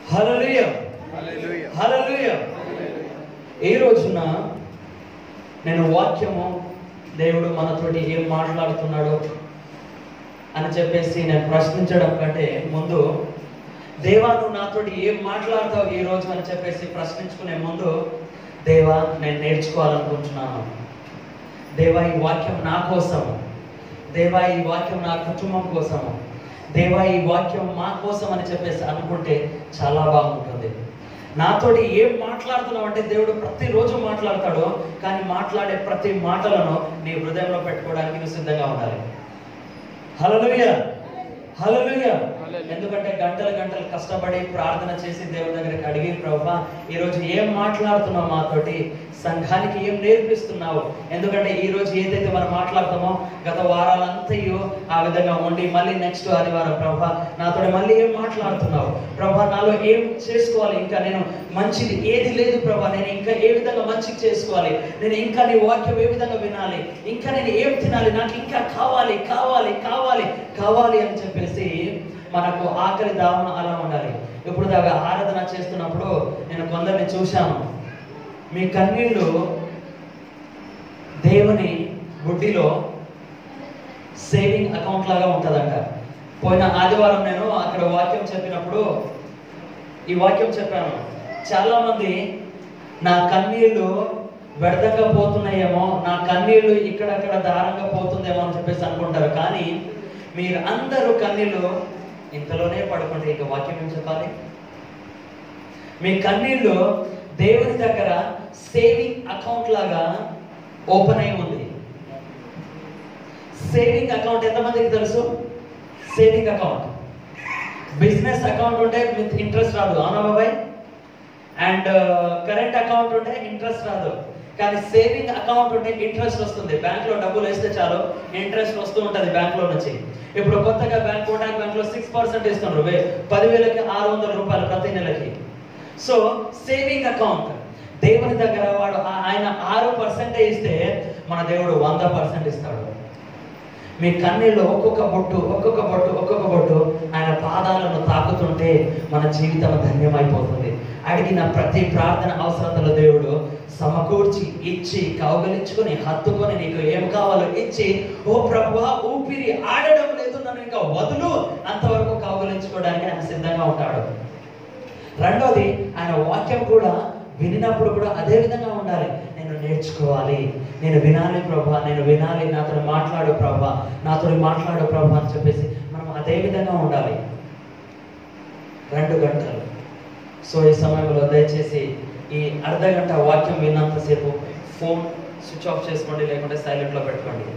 హల్లెలూయ Hallelujah. హల్లెలూయ ఈ రోజున నేను వాక్యము దేవుడు మనతోటి ఏం మాట్లాడుతున్నాడు అని చెప్పేసి నేను ప్రశ్నించడం కంటే ముందు దేవా నువ్వు నాతోటి ఏం మాట్లాడతావు ఈ రోజు అని చెప్పేసి ప్రశ్నించుకునే ముందు దేవా నేను నేర్చుకోవాలనుకుంటున్నాను దేవా ఈ వాక్యం నా కోసము దేవా ఈ వాక్యం నా కుటుంబం కోసము దేవా ఈ వాక్యం మా కోసం అని చెప్పేసి అనుకుంటే చాలా బాగుంటుంది నాతోటి ఏం మాట్లాడుతున్నావు అంటే దేవుడు ప్రతిరోజు మాట్లాడతాడు కానీ మాట్లాడే ప్రతి మాటలను నీ హృదయంలో పెట్టుకోవడానికి నువ్వు సిద్ధంగా ఉండాలి హల్లెలూయా హల్లెలూయా ఎందుకంటే గంటలు గంటలు కష్టపడి ప్రార్థన చేసి దేవుని దగ్గరికి అడిగి ప్రభా ఈ రోజు ఏం మాట్లాడుతున్నావు మాతోటి సంఘానికి ఏం నేర్పిస్తున్నావు ఎందుకంటే ఈ రోజు ఏదైతే మనం మాట్లాడతామో గత వారాలంతయు ఆ విధంగా ఉండి మళ్ళీ నెక్స్ట్ ఆదివారం ప్రభా నాతో మళ్ళీ ఏం మాట్లాడుతున్నావు ప్రభా నాలో ఏం చేసుకోవాలి ఇంకా నేను మంచిది ఏది లేదు ప్రభా నేను ఇంకా ఏ విధంగా మంచిది చేసుకోవాలి నేను ఇంకా నీ వాక్యం ఏ విధంగా వినాలి ఇంకా నేను ఏం తినాలి నాకు ఇంకా కావాలి కావాలి కావాలి కావాలి అని చెప్పేసి మనకు ఆకలి దాహం అలా ఉండాలి ఇప్పుడు దాకా ఆరాధన చేస్తున్నప్పుడు నేను కొందరిని చూశాను మీ కన్నీళ్ళు దేవుని బుడ్డిలో సేవింగ్ అకౌంట్ లాగా ఉంటుందంట పోయిన ఆదివారం నేను అక్కడ వాక్యం చెప్పినప్పుడు ఈ వాక్యం చెప్పాను చాలా మంది నా కన్నీళ్లు వ్యర్థంగా పోతున్నాయేమో నా కన్నీళ్లు ఇక్కడక్కడ దారంగా పోతుందేమో అని చెప్పేసి అనుకుంటారు కానీ మీరు అందరూ కన్నీళ్లు ఇంతలోనే పడుకుంటే ఇక వాక్యం ఏం చెప్పాలి మీ కన్నీళ్లు దేవుని దగ్గర సేవింగ్ అకౌంట్ లాగా ఓపెన్ అయి ఉంది సేవింగ్ అకౌంట్ ఎంతమందికి తెలుసు సేవింగ్ అకౌంట్ బిజినెస్ అకౌంట్ ఉంటే విత్ ఇంట్రెస్ట్ రాదు అవునా బాబాయ్ అండ్ కరెంట్ అకౌంట్ ఉంటే ఇంట్రెస్ట్ రాదు కానీ సేవింగ్ అకౌంట్ ఉంటే ఇంట్రెస్ట్ వస్తుంది బ్యాంక్ లో డబ్బులు వేస్తే చాలు ఇంట్రెస్ట్ వస్తూ ఉంటుంది బ్యాంక్ లో నుంచి ఇప్పుడు కొత్తగా బ్యాంక్ కోటాక్ బ్యాంక్ లో సిక్స్ పర్సెంట్ ఇస్తున్నారు వే- పదివేలకి ఆరు వందల రూపాయలు ప్రతి నెలకి సో సేవింగ్ అకౌంట్ దేవుని దగ్గర వాడు ఆ- ఆయన ఆరు పర్సెంటే ఇస్తే మన దేవుడు వంద పర్సెంట్ ఇస్తాడు మీ కన్నీళ్ళు ఒక్కొక్క బొట్టు ఒక్కొక్క బొట్టు ఒక్కొక్క బొట్టు ఆయన పాదాలను తాకుతుంటే మన జీవితం ధన్యమైపోతుంది అడిగిన ప్రతి ప్రార్థన అవసరతలు దేవుడు సమకూర్చి ఇచ్చి కౌగలించుకొని హత్తుకొని నీకు ఏం కావాలో ఇచ్చి ఓ ప్రభువా ఊపిరి ఆడడం లేదు నన్ను ఇంకా వదులు అంతవరకు కౌగలించుకోవడానికి ఆయన సిద్ధంగా ఉంటాడు రెండోది ఆయన వాక్యం కూడా వినినప్పుడు కూడా అదే విధంగా ఉండాలి నేను నేర్చుకోవాలి నేను వినాలి ప్రభా నేను వినాలి నాతో మాట్లాడు ప్రభా నాతో మాట్లాడు ప్రభా అని చెప్పేసి మనం అదే విధంగా ఉండాలి రెండు గంటలు సో ఈ సమయంలో దయచేసి ఈ అర్ధ గంట వాక్యం విన్నంతసేపు ఫోన్ స్విచ్ ఆఫ్ చేసుకోండి లేకుంటే సైలెంట్లో పెట్టుకోండి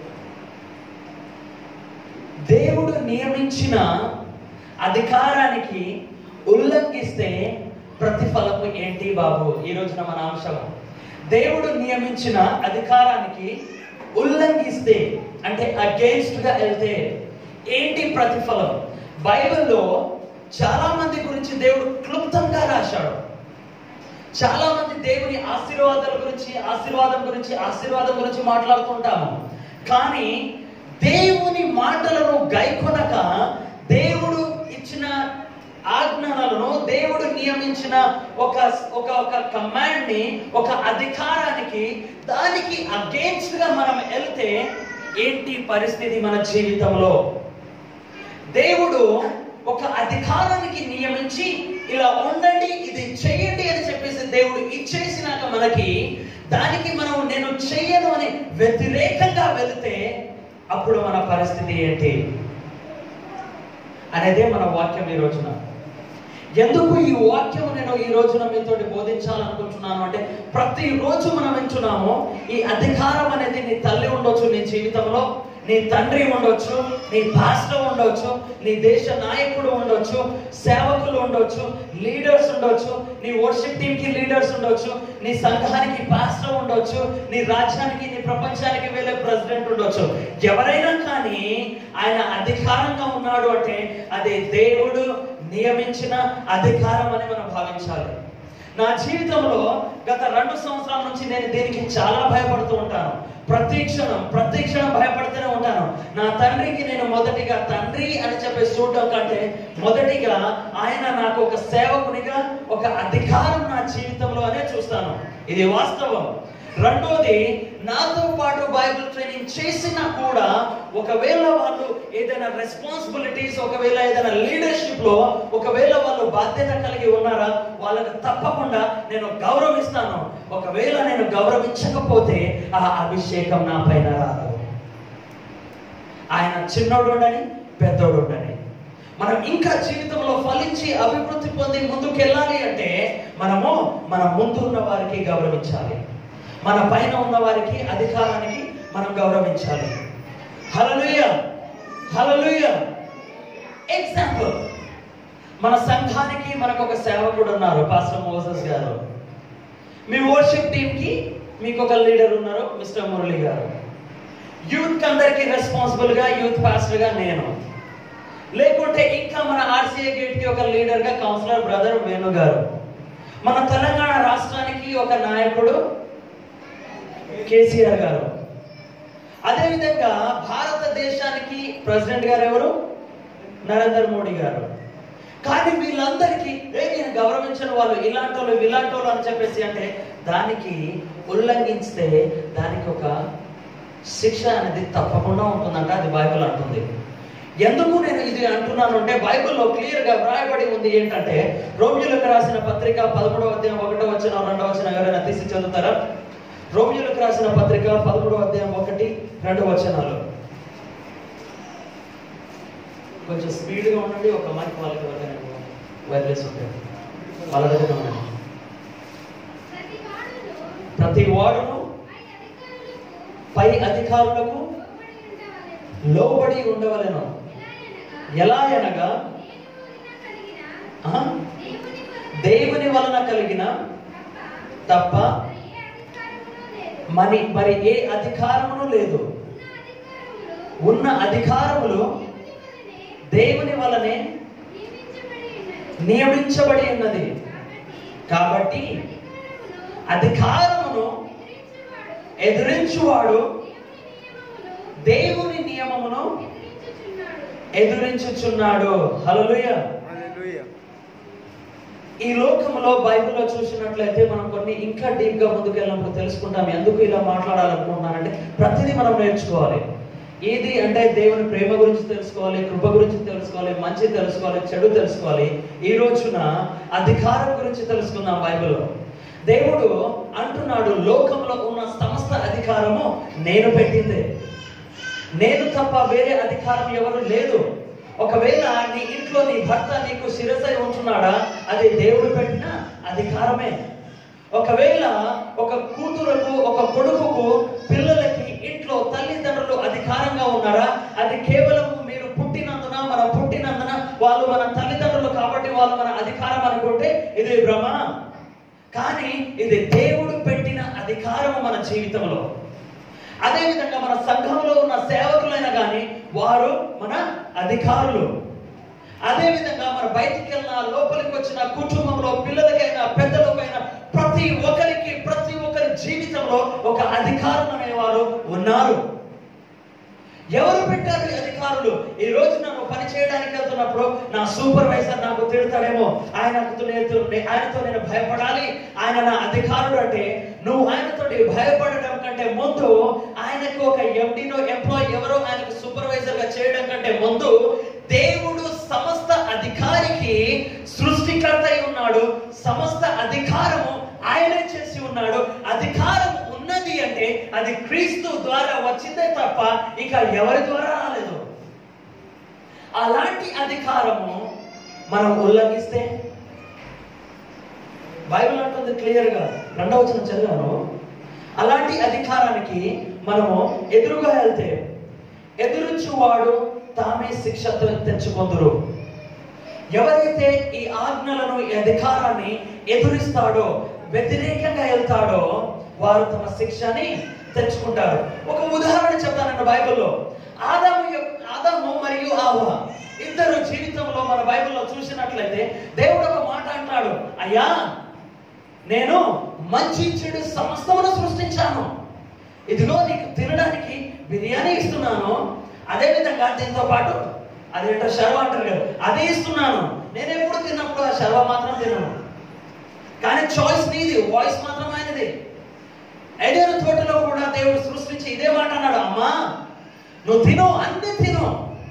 దేవుడు నియమించిన అధికారానికి ఉల్లంఘిస్తే ప్రతిఫలము ఏంటి బాబు ఈ రోజున మన అంశం దేవుడు నియమించిన అధికారానికి ఉల్లంఘిస్తే అంటే అగేన్స్ట్ గా వెళ్తే ఏంటి ప్రతిఫలం బైబిల్లో చాలా మంది గురించి దేవుడు క్లుప్తంగా రాశాడు చాలా మంది దేవుని ఆశీర్వాదాల గురించి ఆశీర్వాదం గురించి ఆశీర్వాదం గురించి మాట్లాడుతుంటాము కానీ దేవుని మాటలను గైకొనక దేవుడు ఇచ్చిన ఆజ్ఞలను దేవుడు నియమించిన ఒక ఒక ఒక కమాండ్ ని ఒక అధికారానికి దానికి అగేన్స్ట్ గా మనం వెళ్తే ఏంటి పరిస్థితి మన జీవితంలో దేవుడు ఒక అధికారానికి నియమించి ఇలా ఉండండి ఇది చెయ్యండి అని చెప్పేసి దేవుడు ఇచ్చేసినాక మనకి దానికి మనం నేను చెయ్యను అని వ్యతిరేకంగా వెళితే అప్పుడు మన పరిస్థితి ఏంటి అనేదే మన వాక్యం ఈ రోజున ఎందుకు ఈ వాక్యం నేను ఈ రోజున మీతో బోధించాలనుకుంటున్నాను అంటే ప్రతి రోజు మనం వింటున్నాము ఈ అధికారం అనేది నీ తల్లి ఉండొచ్చు నీ జీవితంలో నీ తండ్రి ఉండొచ్చు నీ పాస్టర్ ఉండొచ్చు నీ దేశ నాయకుడు ఉండొచ్చు సేవకులు ఉండొచ్చు లీడర్స్ ఉండొచ్చు నీ వర్షిప్ టీమ్ కి లీడర్స్ ఉండొచ్చు నీ సంఘానికి పాస్టర్ ఉండొచ్చు నీ రాజ్యానికి నీ ప్రపంచానికి వెళ్ళే ప్రెసిడెంట్ ఉండొచ్చు ఎవరైనా కానీ ఆయన అధికారంగా ఉన్నాడు అంటే అది దేవుడు నియమించిన అధికారం అని మనం భావించాలి నా జీవితంలో గత రెండు సంవత్సరాల నుంచి నేను దీనికి చాలా భయపడుతూ ఉంటాను ప్రతి క్షణం ప్రతి క్షణం భయపడుతూనే ఉంటాను నా తండ్రికి నేను మొదటిగా తండ్రి అని చెప్పి చూడటం కంటే మొదటిగా ఆయన నాకు ఒక సేవకునిగా ఒక అధికారం నా జీవితంలో అనే చూస్తాను ఇది వాస్తవం రెండోది నాతో పాటు బైబిల్ ట్రైనింగ్ చేసినా కూడా ఒకవేళ వాళ్ళు ఏదైనా రెస్పాన్సిబిలిటీస్ ఒకవేళ ఏదైనా లీడర్షిప్ లో ఒకవేళ వాళ్ళు బాధ్యత కలిగి ఉన్నారా వాళ్ళకి తప్పకుండా నేను గౌరవిస్తాను ఒకవేళ నేను గౌరవించకపోతే ఆ అభిషేకం నా పైన రాదు ఆయన చిన్నోడు ఉండని పెద్దోడు ఉండని మనం ఇంకా జీవితంలో ఫలించి అభివృద్ధి పొంది ముందుకు వెళ్ళాలి అంటే మనము మన ముందు ఉన్న వారికి గౌరవించాలి మన పైన ఉన్న వారికి అధికారానికి మనం గౌరవించాలి హలలుయ హలలుయ ఎగ్జాంపుల్ మన సంఘానికి మనకు ఒక సేవకుడు ఉన్నారు పాస్టర్ మోసస్ గారు మీ వర్షిప్ టీమ్ కి మీకు ఒక లీడర్ ఉన్నారు మిస్టర్ మురళి గారు యూత్ అందరికి రెస్పాన్సిబుల్ గా యూత్ పాస్టర్ గా నేను లేకుంటే ఇంకా మన ఆర్సీఏ గేట్ కి ఒక లీడర్ గా కౌన్సిలర్ బ్రదర్ వేణు గారు మన తెలంగాణ రాష్ట్రానికి ఒక నాయకుడు కేసీఆర్ గారు అదేవిధంగా భారతదేశానికి ప్రెసిడెంట్ గారు ఎవరు నరేంద్ర మోడీ గారు కానీ వీళ్ళందరికీ ఏ నేను గౌరవించిన వాళ్ళు ఇలాంటి వాళ్ళు ఇలాంటి వాళ్ళు అని చెప్పేసి అంటే దానికి ఉల్లంఘించితే దానికి ఒక శిక్ష అనేది తప్పకుండా ఉంటుందంట అది బైబిల్ అంటుంది ఎందుకు నేను ఇది అంటున్నాను అంటే బైబిల్లో క్లియర్ గా వ్రాయబడి ఉంది ఏంటంటే రోమిలకు రాసిన పత్రిక పదమూడవ అధ్యాయం ఒకటో వచ్చిన రెండవ వచ్చిన ఎవరైనా తీసి చదువుతారా రోమిలకు రాసిన పత్రిక పదమూడవ అధ్యాయం ఒకటి రెండు వచనాలు కొంచెం స్పీడ్గా ఉండండి ఒక మైక్ వాళ్ళకి ఎవరికైనా వైర్లెస్ ఉంటాయి వాళ్ళ దగ్గర ఉండండి ప్రతి వాడును పై అధికారులకు లోబడి ఉండవలెను ఎలా అనగా ఆ, దేవుని వలన కలిగిన తప్ప మరి మరి ఏ అధికారమును లేదు ఉన్న అధికారములు దేవుని వలనే నియమించబడి ఉన్నది కాబట్టి అధికారమును ఎదిరించువాడు దేవుని నియమమును ఎదిరించుచున్నాడు హల్లెలూయా హల్లెలూయా ఈ లోకంలో బైబిల్లో చూసినట్లయితే మనం కొన్ని ఇంకా డీప్ గా ముందుకెళ్ళినప్పుడు తెలుసుకుంటాం ఎందుకు ఇలా మాట్లాడాలనుకుంటున్నానంటే ప్రతిదీ మనం నేర్చుకోవాలి ఏది అంటే దేవుని ప్రేమ గురించి తెలుసుకోవాలి కృప గురించి తెలుసుకోవాలి మంచి తెలుసుకోవాలి చెడు తెలుసుకోవాలి ఈ రోజున అధికారం గురించి తెలుసుకుందాం బైబిల్లో దేవుడు అంటున్నాడు లోకంలో ఉన్న సమస్త అధికారము నేను పెట్టిందే నేను తప్ప వేరే అధికారం ఎవరు లేదు ఒకవేళ నీ ఇంట్లో నీ భర్త నీకు శిరసై ఉంటున్నాడా అది దేవుడు పెట్టిన అధికారమే ఒకవేళ ఒక కూతురుకు ఒక కొడుకుకు పిల్లలకి ఇంట్లో తల్లిదండ్రులు అధికారంగా ఉన్నారా అది కేవలం మీరు పుట్టినందున మనం పుట్టినందున వాళ్ళు మన తల్లిదండ్రులు కాబట్టి వాళ్ళు మన అధికారం అనుకుంటే ఇది భ్రమ కానీ ఇది దేవుడు పెట్టిన అధికారము మన జీవితంలో అదేవిధంగా మన సంఘంలో ఉన్న సేవకులైనా కానీ వారు మన అధికారులు అదేవిధంగా మన బయటికి వెళ్ళిన లోపలికి వచ్చిన కుటుంబంలో పిల్లలకైనా పెద్దలకైనా ప్రతి ఒక్కరికి ప్రతి ఒక్కరి జీవితంలో ఒక అధికారం అనేవారు ఉన్నారు ఎవరు పెట్టారు ఈ అధికారులు ఈ రోజు నన్ను పని చేయడానికి వెళ్తున్నప్పుడు నా సూపర్వైజర్ నాకు తిడతాడేమో ఆయనతో నేను ఆయనతో నేను భయపడాలి ఆయన నా అధికారుడు అంటే నువ్వు ఆయనతో భయపడడం కంటే ముందు ఆయనకు ఒక ఎండినో ఎంప్లాయ్ ఎవరో ఆయనకు సూపర్వైజర్ గా చేయడం కంటే ముందు దేవుడు సమస్త అధికారికి సృష్టికర్త అయి ఉన్నాడు సమస్త అధికారము ఆయనే చేసి ఉన్నాడు అధికారం ఉన్నది అంటే అది క్రీస్తు ద్వారా వచ్చిందే తప్ప ఇక ఎవరి ద్వారా రాలేదు అలాంటి అధికారము మనం ఉల్లంఘిస్తే బైబిల్ అంటుంది క్లియర్ గా రెండవ వచనం చదివాను అలాంటి అధికారానికి మనము ఎదురుగా వెళ్తే ఎదురుచువాడు తామే శిక్ష తె- తెచ్చుకొందురు ఎవరైతే ఈ ఆజ్ఞలను ఈ అధికారాన్ని ఎదురిస్తాడో వ్యతిరేకంగా వెళ్తాడో వారు తమ శిక్షని తెచ్చుకుంటారు ఒక ఉదాహరణ చెప్తానండి బైబిల్లో ఆదాము యొక్క- ఆదాము మరియు ఆవ ఇద్దరు జీవితంలో మన బైబిల్లో చూసినట్లయితే దేవుడు ఒక మాట అంటాడు అయ్యా నేను మంచి చెడు సమస్తమును సృష్టించాను ఇదిగో నీకు తినడానికి బిర్యానీ ఇస్తున్నాను అదే విధంగా దీంతో పాటు అదేంటో శర్వ అంటారు కదా అదే ఇస్తున్నాను నేను ఎప్పుడు తిన్నప్పుడు ఆ శర్వ మాత్రం తినను కానీ చాయిస్ నీది వాయిస్ మాత్రం ఆయనది ఐదేరు తోటలో కూడా దేవుడు సృష్టించి ఇదే మాట అన్నాడు అమ్మా నువ్వు తిను అన్ని తిను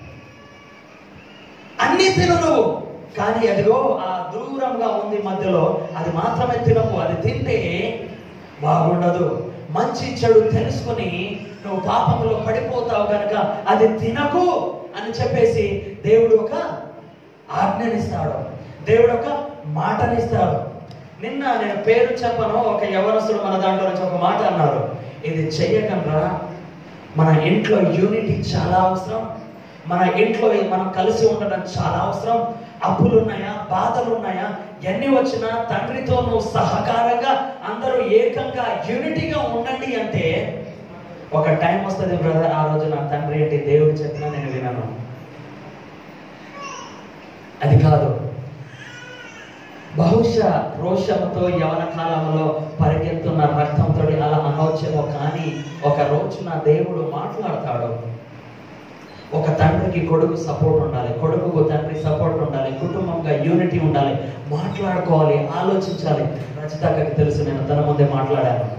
అన్ని తిను నువ్వు కానీ అదిగో ఆ దూరంగా ఉంది మధ్యలో అది మాత్రమే తినకు అది తింటే బాగుండదు మంచి చెడు తెలుసుకొని నువ్వు పాపంలో పడిపోతావు కనుక అది తినకు అని చెప్పేసి దేవుడు ఒక ఆజ్ఞనిస్తాడు దేవుడు ఒక మాటనిస్తాడు నిన్న నేను పేరు చెప్పను ఒక యవనస్తుడు మన దాంట్లో నుంచి ఒక మాట అన్నారు ఇది చెయ్యకుండా మన ఇంట్లో యూనిటీ చాలా అవసరం మన ఇంట్లో మనం కలిసి ఉండడం చాలా అవసరం అప్పులు ఉన్నాయా బాధలు ఉన్నాయా ఎన్ని వచ్చినా తండ్రితో నువ్వు సహకారంగా అందరూ ఏకంగా యూనిటీగా ఉండండి అంటే ఒక టైం వస్తుంది బ్రదర్ ఆ రోజు నా తండ్రి ఏంటి దేవుడు చెప్పినా నేను వినను అది కాదు బహుశా రోషంతో యవన కాలంలో పరిగెత్తున్న రక్తంతో అలా అనవచ్చేమో కానీ ఒక రోజున దేవుడు మాట్లాడతాడు ఒక తండ్రికి కొడుకు సపోర్ట్ ఉండాలి కొడుకు తండ్రి సపోర్ట్ ఉండాలి కుటుంబంగా యూనిటీ ఉండాలి మాట్లాడుకోవాలి ఆలోచించాలి రచితాకకి తెలుసు నేను తన ముందే మాట్లాడాను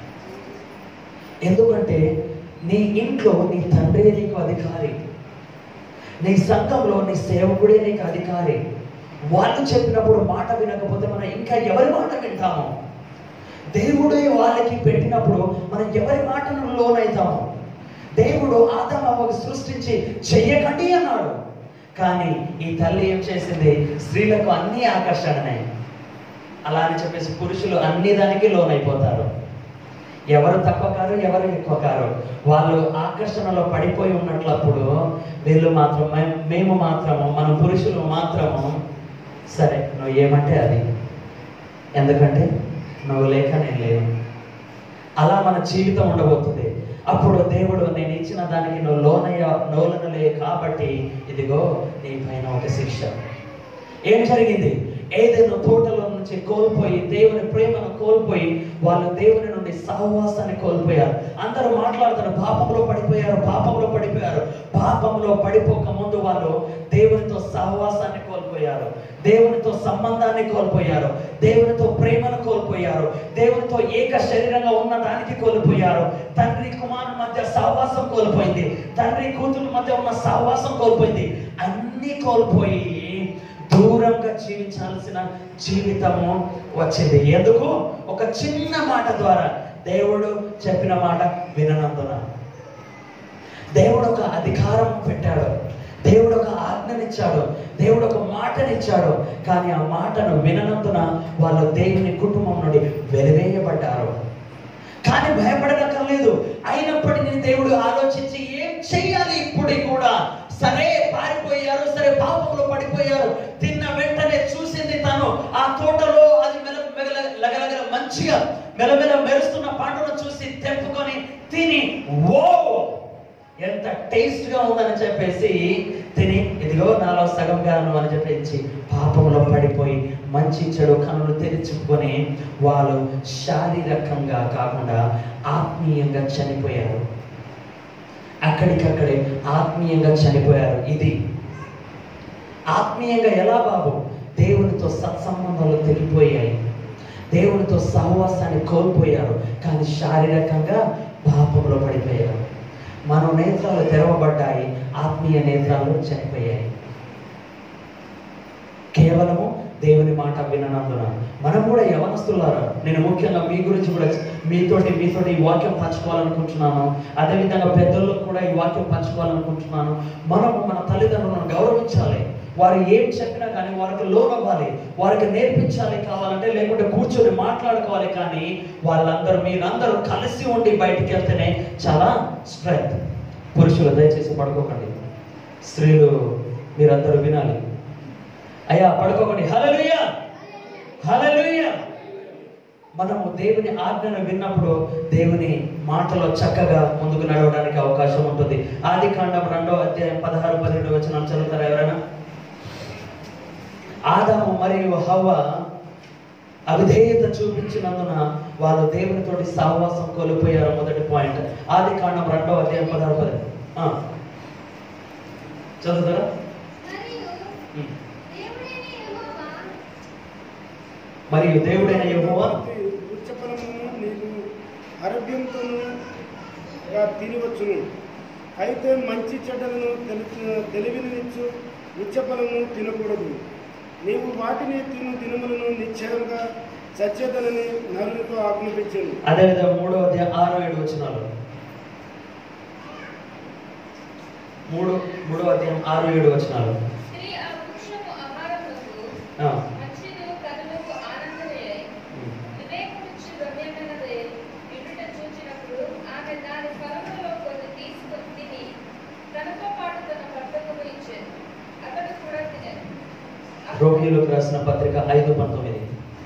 ఎందుకంటే నీ ఇంట్లో నీ తండ్రి నీకు అధికారి నీ సంఘంలో నీ సేవకుడే నీకు అధికారి వాళ్ళు చెప్పినప్పుడు మాట వినకపోతే మనం ఇంకా ఎవరి మాట వింటాము దేవుడే వాళ్ళకి పెట్టినప్పుడు మనం ఎవరి మాటను లోనైతాము దేవుడు ఆదామవ్వకు సృష్టించి చెయ్యకండి అన్నాడు కానీ ఈ తల్లి ఏం చేసింది స్త్రీలకు అన్ని ఆకర్షణనే అలా అని చెప్పేసి పురుషులు అన్ని దానికి లోనైపోతారు ఎవరు తక్కువ కారు ఎవరు ఎక్కువ కారు వాళ్ళు ఆకర్షణలో పడిపోయి ఉన్నట్లప్పుడు వీళ్ళు మాత్రం మే- మేము మాత్రము మన పురుషులు మాత్రము సరే నువ్వు ఏమంటే అది ఎందుకంటే నువ్వు లేక నేను లేను అలా మన జీవితం ఉండబోతుంది అప్పుడు దేవుడు నేను ఇచ్చిన దానికి నువ్వు లోనయ్య లోనలే కాబట్టి ఇదిగో నీ పైన ఒక శిక్ష ఏం జరిగింది ఏదైనా తోటలో నుంచి కోల్పోయి దేవుని ప్రేమను కోల్పోయి వాళ్ళు దేవుని నుండి సహవాసాన్ని కోల్పోయారు అందరూ మాట్లాడుతారు పాపంలో పడిపోయారు పాపంలో పడిపోయారు పాపంలో పడిపోక ముందు వాళ్ళు దేవునితో సహవాసాన్ని కోల్పోయారు దేవునితో సంబంధాన్ని కోల్పోయారు దేవునితో ప్రేమను కోల్పోయారు దేవునితో ఏక శరీరంగా ఉన్న దానికి కోల్పోయారు తండ్రి కుమారు మధ్య సహవాసం కోల్పోయింది తండ్రి కూతురు మధ్య ఉన్న సహవాసం కోల్పోయింది అన్ని కోల్పోయి దూరంగా జీవించాల్సిన జీవితము వచ్చింది ఎందుకు ఒక చిన్న మాట ద్వారా దేవుడు చెప్పిన మాట విననందున దేవుడు ఒక అధికారం పెట్టాడు దేవుడు ఒక ఆజ్ఞనిచ్చాడు దేవుడు ఒక మాటనిచ్చాడు కానీ ఆ మాటను విననందున వాళ్ళు దేవుని కుటుంబం నుండి వెలివేయబడ్డారు కానీ భయపడనక్కర్లేదు అయినప్పటికీ దేవుడు ఆలోచించి ఏం చెయ్యాలి ఇప్పుడు కూడా సరే పారిపోయారు సరే పాపంలో పడిపోయారు తిన్న వెంటనే చూసింది తను ఆ తోటలో అది మెల మెగల లగలగల మంచిగా మెలమెల మెరుస్తున్న పండును చూసి తెంపుకొని తిని ఓ ఎంత టేస్ట్ గా ఉందని చెప్పేసి తిని ఇదిగో నాలో సగం గాను అని చెప్పేసి పాపంలో పడిపోయి మంచి చెడు కనులు తెరుచుకొని వాళ్ళు శారీరకంగా కాకుండా ఆత్మీయంగా చనిపోయారు అక్కడికక్కడే ఆత్మీయంగా చనిపోయారు ఇది ఆత్మీయంగా ఎలా బాబు దేవునితో సత్సంబంధాలు తెగిపోయాయి దేవునితో సహవాసాన్ని కోల్పోయారు కానీ శారీరకంగా పాపంలో పడిపోయారు మన నేత్రాలు తెరవబడ్డాయి ఆత్మీయ నేత్రాలు చనిపోయాయి కేవలము దేవుని మాట విననందున మనం కూడా యవనస్తులారా నేను ముఖ్యంగా మీ గురించి కూడా మీతోటి మీతోటి ఈ వాక్యం పంచుకోవాలనుకుంటున్నాను అదేవిధంగా పెద్దలకు కూడా ఈ వాక్యం పంచుకోవాలనుకుంటున్నాను మనము మన తల్లిదండ్రులను గౌరవించాలి వారు ఏం చెప్పినా కానీ వారికి లోనవ్వాలి వారికి నేర్పించాలి కావాలంటే లేకుంటే కూర్చొని మాట్లాడుకోవాలి కానీ వాళ్ళందరూ మీరందరూ కలిసి ఉండి బయటికి వెళ్తేనే చాలా స్ట్రెంగ్త్ పురుషులు దయచేసి పడుకోకండి స్త్రీలు మీరందరూ వినాలి అయ్యా పడుకోకండి హలలుయ హలలుయ మనము దేవుని ఆజ్ఞను విన్నప్పుడు దేవుని మాటలో చక్కగా ముందుకు నడవడానికి అవకాశం ఉంటుంది ఆది కాండం రెండో అధ్యాయం పదహారు పన్నెండు వచనాలు చదువుతారా ఎవరైనా ఆదాము మరియు హవ్వ అవిధేయత చూపించినందున వాళ్ళు దేవునితోటి సహవాసం కోల్పోయారు మొదటి పాయింట్ ఆది కాండం రెండవ అధ్యాయం పదహారు పది ఆ. చదువుతారా మరియు ఉమ్. దేవుడైన యెహోవా మరియు దేవుడైన యెహోవా ఉచ్చఫలమును నీకు ఆరోగ్యంతోను తినవచ్చును అయితే మంచి చెడ్డలను తెలి తెలివినిచ్చు ఉచ్చఫలము తినకూడదు నీవు వాటిని తిను దినములను నిశ్చయంగా సచ్చేదనని నరునితో ఆజ్ఞాపించాను అదేవిధంగా మూడో అధ్యాయం ఆరు ఏడు వచనాలు మూడు మూడో అధ్యాయం ఆరు ఏడు వచనాలు స్త్రీ ఆ వృక్షము ఆహారములకు ఆ. మంచిదు కనులకు ఆనందమే ఉమ్. వివేకముచ్చు రమ్యమైనదే వినుట చూచినప్పుడు ఆమె దాని ఫలములలో కొన్ని తీసుకొని తిని తనతో పాటు తన భర్తకు ఇచ్చాను అతడు కూడా తినను రోగిలకు రాసిన పత్రిక ఐదు పంతొమ్మిది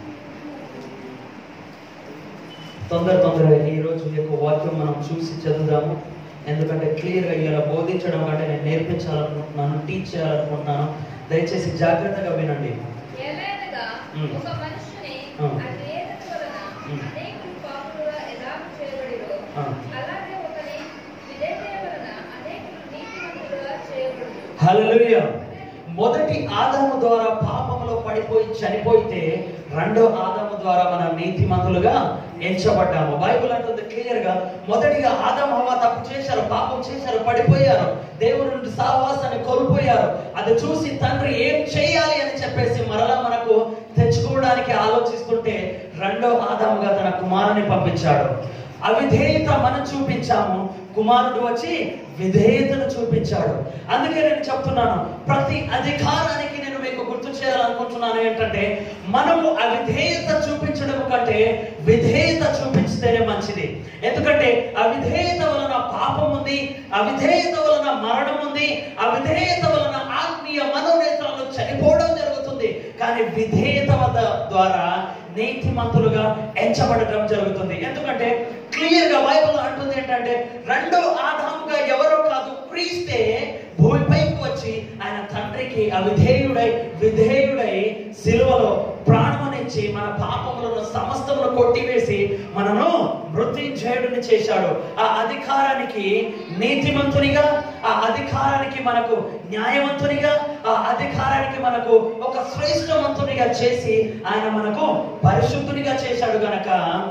తొందర తొందరగా ఈ రోజు యొక్క వాక్యం మనం చూసి చదువుదాము ఎందుకంటే క్లియర్గా ఇలా బోధించడం కంటే నేను నేర్పించాలనుకుంటున్నాను టీచ్ చేయాలనుకుంటున్నాను దయచేసి జాగ్రత్తగా వినండి ఎలాగనగా ఉమ్. ఒక మనుషుని ఉమ్. అధేయత వలన ఉమ్. అనేకులు పాపులుగా ఎలా చేయబడిరో ఆ. అలాగే ఒకని విధేయత వలన అనేకులు నీతిమంతులుగా చేయబడును హల్లెలూయా మొదటి ఆదాము ద్వారా పాపంలో పడిపోయి చనిపోయితే రెండో ఆదాము ద్వారా మనం నీతిమంతులుగా ఎంచబడ్డాము బైబిల్ అంటుంది క్లియర్ గా మొదటిగా ఆదాం హవ్వ తప్పు చేశారు పాపం చేశారు పడిపోయారు దేవుని నుండి సావాసాన్ని కోల్పోయారు అది చూసి తండ్రి ఏం చేయాలి అని చెప్పేసి మరలా మనకు తెచ్చుకోవడానికి ఆలోచిస్తుంటే రెండో ఆదాముగా తన కుమారుని పంపించాడు అవిధేయత మనం చూపించాము కుమారుడు వచ్చి విధేయతను చూపించాడు అందుకే నేను చెప్తున్నాను ప్రతి అధికారానికి నేను మీకు గుర్తు చేయాలనుకుంటున్నాను ఏంటంటే మనము అవిధేయత చూపించడం కంటే విధేయత చూపించితేనే మంచిది ఎందుకంటే అవిధేయత వలన పాపం ఉంది అవిధేయత వలన మరణం ఉంది అవిధేయత వలన ఆత్మీయ మనోనేత్రాలు చనిపోవడం జరుగుతుంది కానీ విధేయత వద్ద ద్వారా నీతిమంతులుగా ఎంచబడటం జరుగుతుంది ఎందుకంటే క్లియర్ గా బైబిల్ అంటుంది ఏంటంటే రెండో ఆదాముగా ఎవరో కాదు క్రీస్తే భూమిపైకి వచ్చి ఆయన తండ్రికి అవిధేయుడై విధేయుడై సిలువలో ప్రాణమునిచ్చి మన పాపములను సమస్తమును కొట్టివేసి మనను మృత్యుంజయుడిని చేశాడు ఆ అధికారానికి నీతిమంతునిగా ఆ అధికారానికి మనకు న్యాయవంతునిగా ఆ అధికారానికి మనకు ఒక శ్రేష్టవంతునిగా చేసి ఆయన మనకు పరిశుద్ధునిగా చేశాడు గనక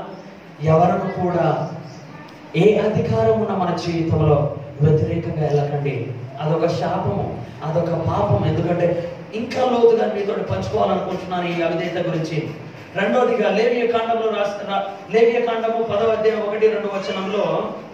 ఎవరు కూడా ఏ అధికారం ఉన్న మన జీవితంలో వ్యతిరేకంగా వెళ్ళకండి అదొక శాపము అదొక పాపం ఎందుకంటే ఇంకా లోతుగా మీతో పంచుకోవాలనుకుంటున్నాను ఈ అవిధేయత గురించి రెండోదిగా లేవియ కాండంలో రాసిన లేవియ కాండము పదవ అధ్యాయం ఒకటి రెండు వచనంలో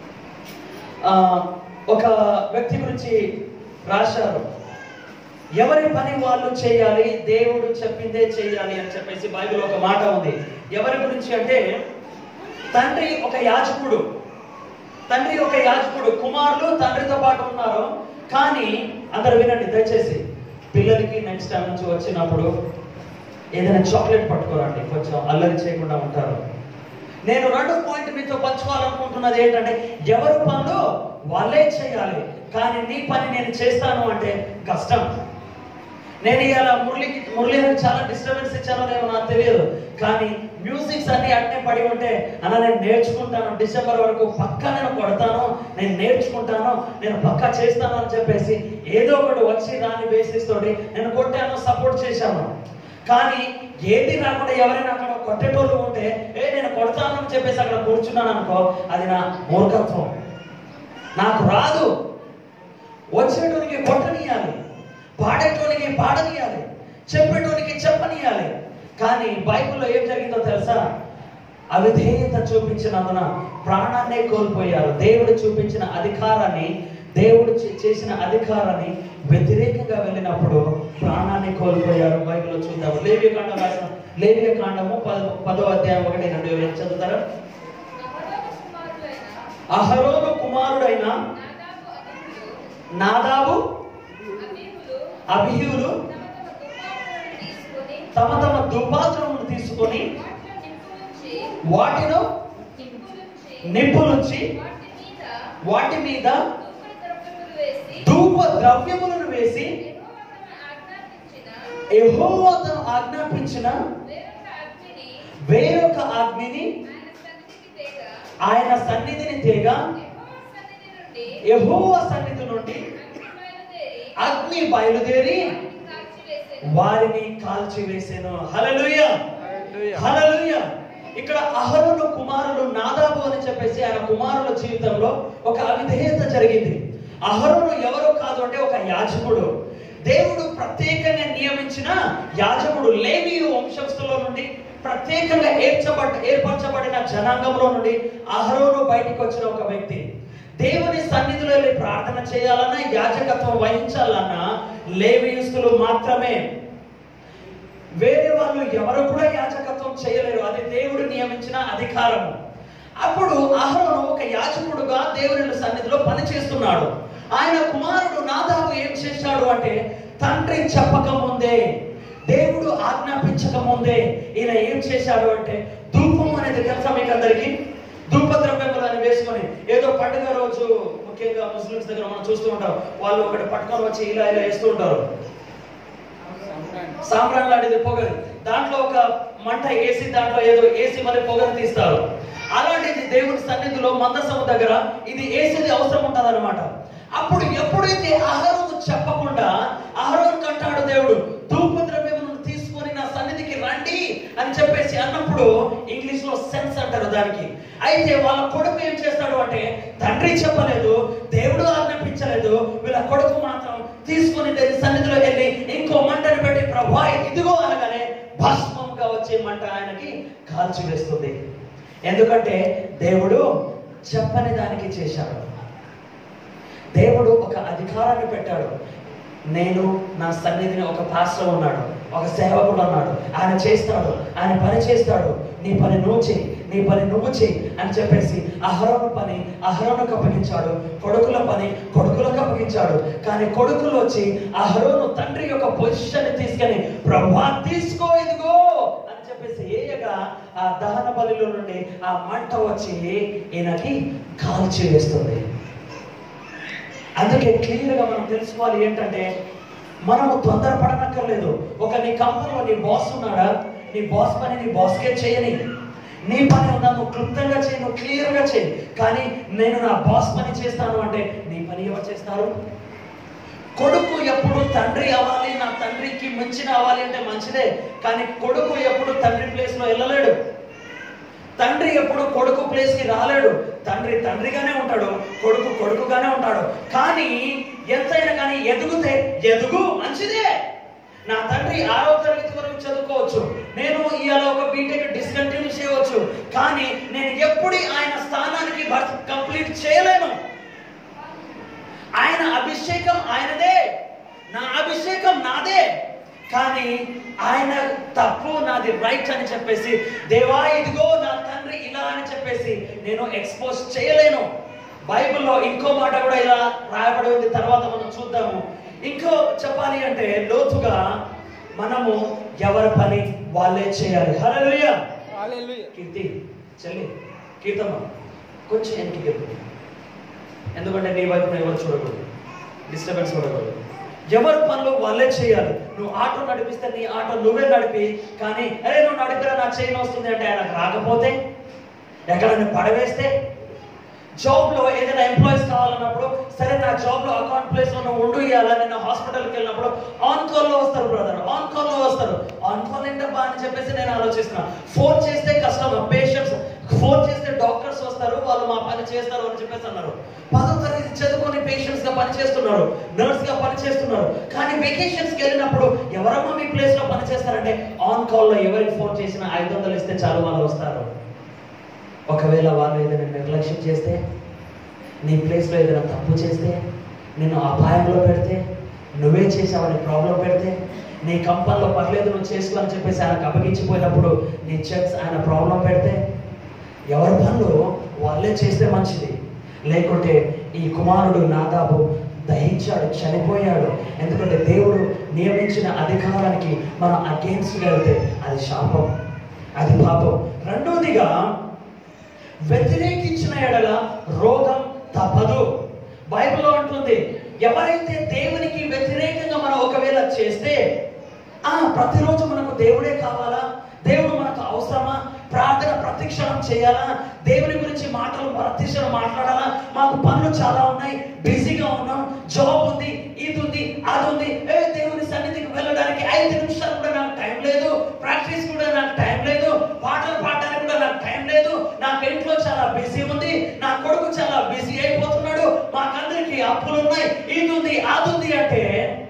ఆ, ఒక వ్యక్తి గురించి రాశారు ఎవరి పని వాళ్ళు చేయాలి దేవుడు చెప్పిందే చేయాలి అని చెప్పేసి బైబిల్ ఒక మాట ఉంది ఎవరి గురించి అంటే తండ్రి ఒక యాజకుడు తండ్రి ఒక యాజకుడు కుమారులు తండ్రితో పాటు ఉన్నారు కానీ అందరు వినండి దయచేసి పిల్లలకి నెక్స్ట్ టైం నుంచి వచ్చినప్పుడు ఏదైనా చాక్లెట్ పట్టుకోరండి కొంచెం అల్లరి చేయకుండా ఉంటారు నేను రెండో పాయింట్ మీతో పంచుకోవాలనుకుంటున్నది ఏంటంటే ఎవరి పనులు వాళ్ళే చేయాలి కానీ నీ పని నేను చేస్తాను అంటే కష్టం నేను ఇలా మురళికి మురళికి చాలా డిస్టర్బెన్స్ ఇచ్చానో లేదో నాకు తెలియదు కానీ మ్యూజిక్స్ అన్ని అట్నే పడి ఉంటే అన్న నేను నేర్చుకుంటాను డిసెంబర్ వరకు పక్కా నేను కొడతాను నేను నేర్చుకుంటాను నేను పక్కా చేస్తాను అని చెప్పేసి ఏదో ఒకటి వచ్చి రాని బేసిస్ తోటి నేను కొట్టాను సపోర్ట్ చేశాను కానీ ఏది రాకుండా ఎవరైనా అక్కడ కొట్టేటోళ్ళు ఉంటే ఏ నేను కొడతాను అని చెప్పేసి అక్కడ కూర్చున్నాను అనుకో అది నా మూర్ఖత్వం నాకు రాదు వచ్చేటోనికి కొట్టనియాలి పాడేటోనికి పాడనియాలి చెప్పేటోనికి చెప్పనియాలి కానీ బైబిల్లో ఏం జరిగిందో తెలుసా అవిధేయత చూపించినందున ప్రాణాన్నే కోల్పోయారు దేవుడు చూపించిన అధికారాన్ని దేవుడు చే- చేసిన అధికారాన్ని వ్యతిరేకంగా వెళ్ళినప్పుడు ప్రాణాన్ని కోల్పోయారు బైబిల్లో చూద్దాము లేవియ కాండం రాసిన లేవియ కాండము పద పదో అధ్యాయం ఒకటి రెండు ఏం చదువుతారా అహరోను కుమారులైన అహరోను కుమారుడైన నాదాబు నాదాబు అబీహులు అబీహులు అభియులు తమ తమ తమ తమ దుపాత్రులను తీసుకొని దుపాత్రమును తీసుకొని వాటిలో వాటిను నిప్పులుంచి నిప్పులుంచి నిప్పులుంచి వాటి మీద వాటి మీద దుప్పటి ద్రవ్యములు వేసి ధూప ద్రవ్యములను వేసి యెహోవా తమ యెహోవా ఆజ్ఞాపించిన తను ఆజ్ఞాపించిన వేరొక అగ్నిని వేరొక అగ్నిని ఆయన సన్నిధికి తేగ ఆయన సన్నిధిని తేగా యెహోవా సన్నిధి నుండి యెహోవా సన్నిధి నుండి అగ్ని అగ్ని బయలుదేరి బయలుదేరి వారిని వారిని కాల్చివేసెను. కాల్చివేసెను హల్లెలూయా హల్లెలూయా ఇక్కడ అహరోను కుమారుడు నాదాబు అని చెప్పేసి ఆయన కుమారుల జీవితంలో ఒక అవిధేయత జరిగింది అహరోను ఎవరో కాదు అంటే ఒక యాజకుడు దేవుడు ప్రత్యేకంగా నియమించిన యాజకుడు లేవీయు వంశస్థుల నుండి ప్రత్యేకంగా ఏర్చబడ్డ ఏర్పరచబడిన జనాంగంలో నుండి అహరోను బయటికి వచ్చిన ఒక వ్యక్తి దేవుని సన్నిధిలో వెళ్ళి ప్రార్థన చేయాలన్నా యాజకత్వం వహించాలన్నా లేవీయుస్తులు మాత్రమే వేరే వాళ్ళు ఎవరు కూడా యాజకత్వం చేయలేరు అది దేవుడు నియమించిన అధికారము అప్పుడు అహరోను ఒక యాజకుడుగా దేవుని సన్నిధిలో పనిచేస్తున్నాడు ఆయన కుమారుడు నాదాబు ఏం చేశాడు అంటే తండ్రి చెప్పక ముందే దేవుడు ఆజ్ఞాపించక ముందే ఈయన ఏం చేశాడు అంటే ధూపం అనేది తెలుసా మీకు అందరికి ధూప ద్రవ్యములు అని వేసుకొని ఏదో పండుగ రోజు ముఖ్యంగా ముస్లిమ్స్ దగ్గర మనం చూస్తూ ఉంటాం వాళ్ళు ఒకటి పట్టుకొని వచ్చి ఇలా ఇలా వేస్తూ ఉంటారు సాంబ్రాన్ లాంటిది పొగరు దాంట్లో ఒక మంట వేసి దాంట్లో ఏదో వేసి మరి పొగరు తీస్తారు అలాంటిది దేవుని సన్నిధిలో మందసము దగ్గర ఇది వేసేది అవసరం ఉంటది అప్పుడు ఎప్పుడైతే అహరోను చెప్పకుండా అహరోను కంటాడు దేవుడు ధూప ద్రవ్యములను తీసుకొని నా సన్నిధికి రండి అని చెప్పేసి అన్నప్పుడు ఇంగ్లీష్ లో సెన్స్ అంటారు దానికి అయితే వాళ్ళ కొడుకు ఏం చేస్తాడు అంటే తండ్రి చెప్పలేదు దేవుడు ఆజ్ఞాపించలేదు వీళ్ళ కొడుకు మాత్రం తీసుకొని దేవుని సన్నిధిలో వెళ్ళి ఇంకో మంటను పెట్టి ప్రభా ఇదిగో అనగానే భస్మంగా వచ్చే మంట ఆయనకి కాల్చి వేస్తుంది ఎందుకంటే దేవుడు చెప్పని దానికి చేశాడు దేవుడు ఒక అధికారాన్ని పెట్టాడు నేను నా సన్నిధిని ఒక పాస్టర్ ఉన్నాడు ఒక సేవకుడు ఉన్నాడు ఆయన చేస్తాడు ఆయన పని చేస్తాడు నీ పని నువ్వు చేయి నీ పని నువ్వు చేయి అని చెప్పేసి అహరోను పని అహరోనుకు అప్పగించాడు కొడుకుల పని కొడుకులకు అప్పగించాడు కానీ కొడుకులు వచ్చి అహరోను తండ్రి యొక్క పొజిషన్ తీసుకొని ప్రభా తీసుకో ఇదిగో అని చెప్పేసి ఏయగా ఆ దహన బలిలో నుండి ఆ మంట వచ్చి ఈయనకి కాల్చి వేస్తుంది అందుకే క్లియర్ గా మనం తెలుసుకోవాలి ఏంటంటే మనము తొందరపడనక్కర్లేదు ఒక నీ కంపెనీలో నీ బాస్ ఉన్నాడా నీ బాస్ పని నీ బాస్కే చేయని నీ పని ఉందా నువ్వు క్లుప్తంగా చేయి నువ్వు క్లియర్ గా చేయి కానీ నేను నా బాస్ పని చేస్తాను అంటే నీ పని ఎవరు చేస్తారు కొడుకు ఎప్పుడు తండ్రి అవ్వాలి నా తండ్రికి మించిన అవ్వాలి అంటే మంచిదే కానీ కొడుకు ఎప్పుడు తండ్రి ప్లేస్ లో వెళ్ళలేడు తండ్రి ఎప్పుడు కొడుకు ప్లేస్ కి రాలేడు తండ్రి తండ్రిగానే ఉంటాడు కొడుకు కొడుకుగానే ఉంటాడు కానీ ఎంతైనా కానీ ఎదుగుతే ఎదుగు మంచిదే నా తండ్రి ఆరో తరగతి వరకు చదువుకోవచ్చు నేను ఇవాళ ఒక బీటెక్ డిస్కంటిన్యూ చేయవచ్చు కానీ నేను ఎప్పుడు ఆయన స్థానానికి కంప్లీట్ చేయలేను ఆయన అభిషేకం ఆయనదే నా అభిషేకం నాదే కానీ ఆయన తప్పు నాది రైట్ అని చెప్పేసి దేవా ఇదిగో నా తండ్రి ఇలా అని చెప్పేసి నేను ఎక్స్పోజ్ చేయలేను బైబిల్లో ఇంకో మాట కూడా ఇలా రాయబడి ఉంది తర్వాత మనం చూద్దాము ఇంకో చెప్పాలి అంటే లోతుగా మనము ఎవరి పని వాళ్ళే చేయాలి హల్లెలూయా కీర్తి చెల్లి కీర్తమ్మ కొంచెం వెనక్కి గెలుపు ఎందుకంటే నీ వైపు ఎవరు చూడకూడదు డిస్టర్బెన్స్ చూడకూడదు ఎవరి పనులు వాళ్ళే చేయాలి నువ్వు ఆటో నడిపిస్తే నీ ఆటో నువ్వే నడిపి కానీ అరే నువ్వు నడిపిరా నా చైన్ వస్తుంది అంటే ఆయనకు రాకపోతే ఎక్కడైనా పడవేస్తే జాబ్ లో ఏదైనా ఎంప్లాయీస్ కావాలన్నప్పుడు సరే నా జాబ్ లో అకౌంట్ ప్లేస్ లో నువ్వు ఉండు ఇవ్వాలా నేను హాస్పిటల్కి వెళ్ళినప్పుడు ఆన్ కాల్ లో వస్తారు బ్రదర్ ఆన్ కాల్ లో వస్తారు ఆన్ కాల్ ఏంటబ్బా అని చెప్పేసి నేను ఆలోచిస్తున్నా ఫోన్ చేస్తే కష్టం పేషెంట్స్ ఫోన్ చేస్తే డాక్టర్స్ వస్తారు వాళ్ళు మా పని చేస్తారు అని చెప్పేసి అన్నారు పదో తరగతి చదువుకొని పేషెంట్స్ గా పని చేస్తున్నారు నర్స్ గా పని చేస్తున్నారు కానీ వెకేషన్స్ కి వెళ్ళినప్పుడు ఎవరమ్మా మీ ప్లేస్ లో పని చేస్తారంటే ఆన్ కాల్ లో ఎవరికి ఫోన్ చేసినా ఐదు వందలు ఇస్తే చాలు వాళ్ళు వస్తారు ఒకవేళ వాళ్ళు ఏదైనా నిర్లక్ష్యం చేస్తే నీ ప్లేస్లో ఏదైనా తప్పు చేస్తే నిన్ను అపాయంలో పెడితే నువ్వే చేసావని ప్రాబ్లం పెడితే నీ కంపల్లో పర్లేదు నువ్వు చేసుకో అని చెప్పేసి ఆయనకు అప్పగించిపోయినప్పుడు నీ చెక్స్ ఆయన ప్రాబ్లం పెడితే ఎవరి పనులు వాళ్ళే చేస్తే మంచిది లేకుంటే ఈ కుమారుడు నాదాబు దహించాడు చనిపోయాడు ఎందుకంటే దేవుడు నియమించిన అధికారానికి మనం అగేన్స్ట్ వెళ్తే అది శాపం అది పాపం రెండోదిగా వ్యతిరేకించిన ఎడల రోగం తప్పదు బైబిల్లో అంటుంది ఎవరైతే దేవునికి వ్యతిరేకంగా మనం ఒకవేళ చేస్తే ఆ ప్రతిరోజు మనకు దేవుడే కావాలా దేవుడు మనకు అవసరమా చేయాలా దేవుని గురించి మాటలు ప్రత్యక్షలు మాట్లాడాలా మాకు పనులు చాలా ఉన్నాయి బిజీగా ఉన్నాం జాబ్ ఉంది ఇది ఉంది అది ఉంది ఏ దేవుని సన్నిధికి వెళ్ళడానికి ఐదు నిమిషాలు కూడా నాకు టైం లేదు ప్రాక్టీస్ కూడా నాకు టైం లేదు పాటలు పాడడానికి కూడా నాకు టైం లేదు నాకు ఇంట్లో చాలా బిజీ ఉంది నా కొడుకు చాలా బిజీ అయిపోతున్నాడు మాకందరికి అప్పులు ఉన్నాయి ఇది ఉంది అది ఉంది అంటే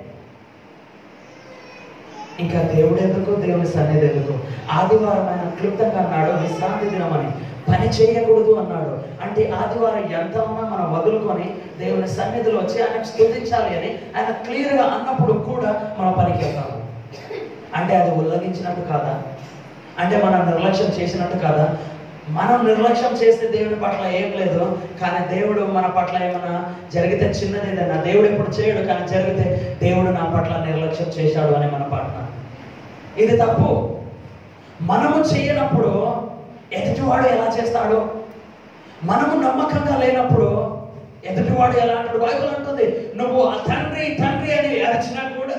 ఇంకా దేవుడు ఎందుకు దేవుని సన్నిధి ఎందుకు ఆదివారం ఆయన క్లుప్తంగా అన్నాడు విశ్రాంతి దినం అని పని చేయకూడదు అన్నాడు అంటే ఆదివారం ఎంత ఉన్నా మనం వదులుకొని దేవుని సన్నిధిలో వచ్చి ఆయన స్తుతించాలి అని ఆయన క్లియర్ గా అన్నప్పుడు కూడా మన పనికి వెళ్తాము అంటే అది ఉల్లంఘించినట్టు కాదా అంటే మనం నిర్లక్ష్యం చేసినట్టు కాదా మనం నిర్లక్ష్యం చేస్తే దేవుని పట్ల ఏం లేదు కానీ దేవుడు మన పట్ల ఏమైనా జరిగితే చిన్నది ఏదైనా దేవుడు ఎప్పుడు చేయడు కానీ జరిగితే దేవుడు నా పట్ల నిర్లక్ష్యం చేశాడు అని మన పట్ల ఇది తప్పు మనము చేయనప్పుడు ఎదుటివాడు ఎలా చేస్తాడు మనము నమ్మకంగా లేనప్పుడు ఎదుటివాడు ఎలా అంటాడు బైబిల్ అంటుంది నువ్వు ఆ తండ్రి తండ్రి అని అరిచినా కూడా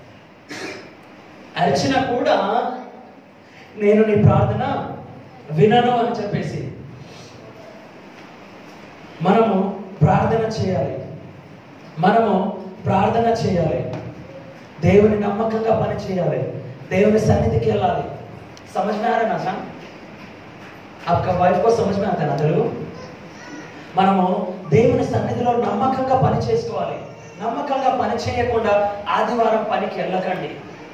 అరిచినా కూడా నేను నీ ప్రార్థన వినను అని చెప్పేసి మనము ప్రార్థన చేయాలి మనము ప్రార్థన చేయాలి దేవుని నమ్మకంగా పని చేయాలి దేవుని సన్నిధికి వెళ్ళాలి समझ में आ रहा है ना सन आपका वाइफ को समझ में आता है ना తెలుగు మనము దేవుని సన్నిధిలో నమ్మకంగా పని చేసుకోవాలి నమ్మకంగా పని చేయకుండా ఆదివారం పనికి వెళ్ళకండి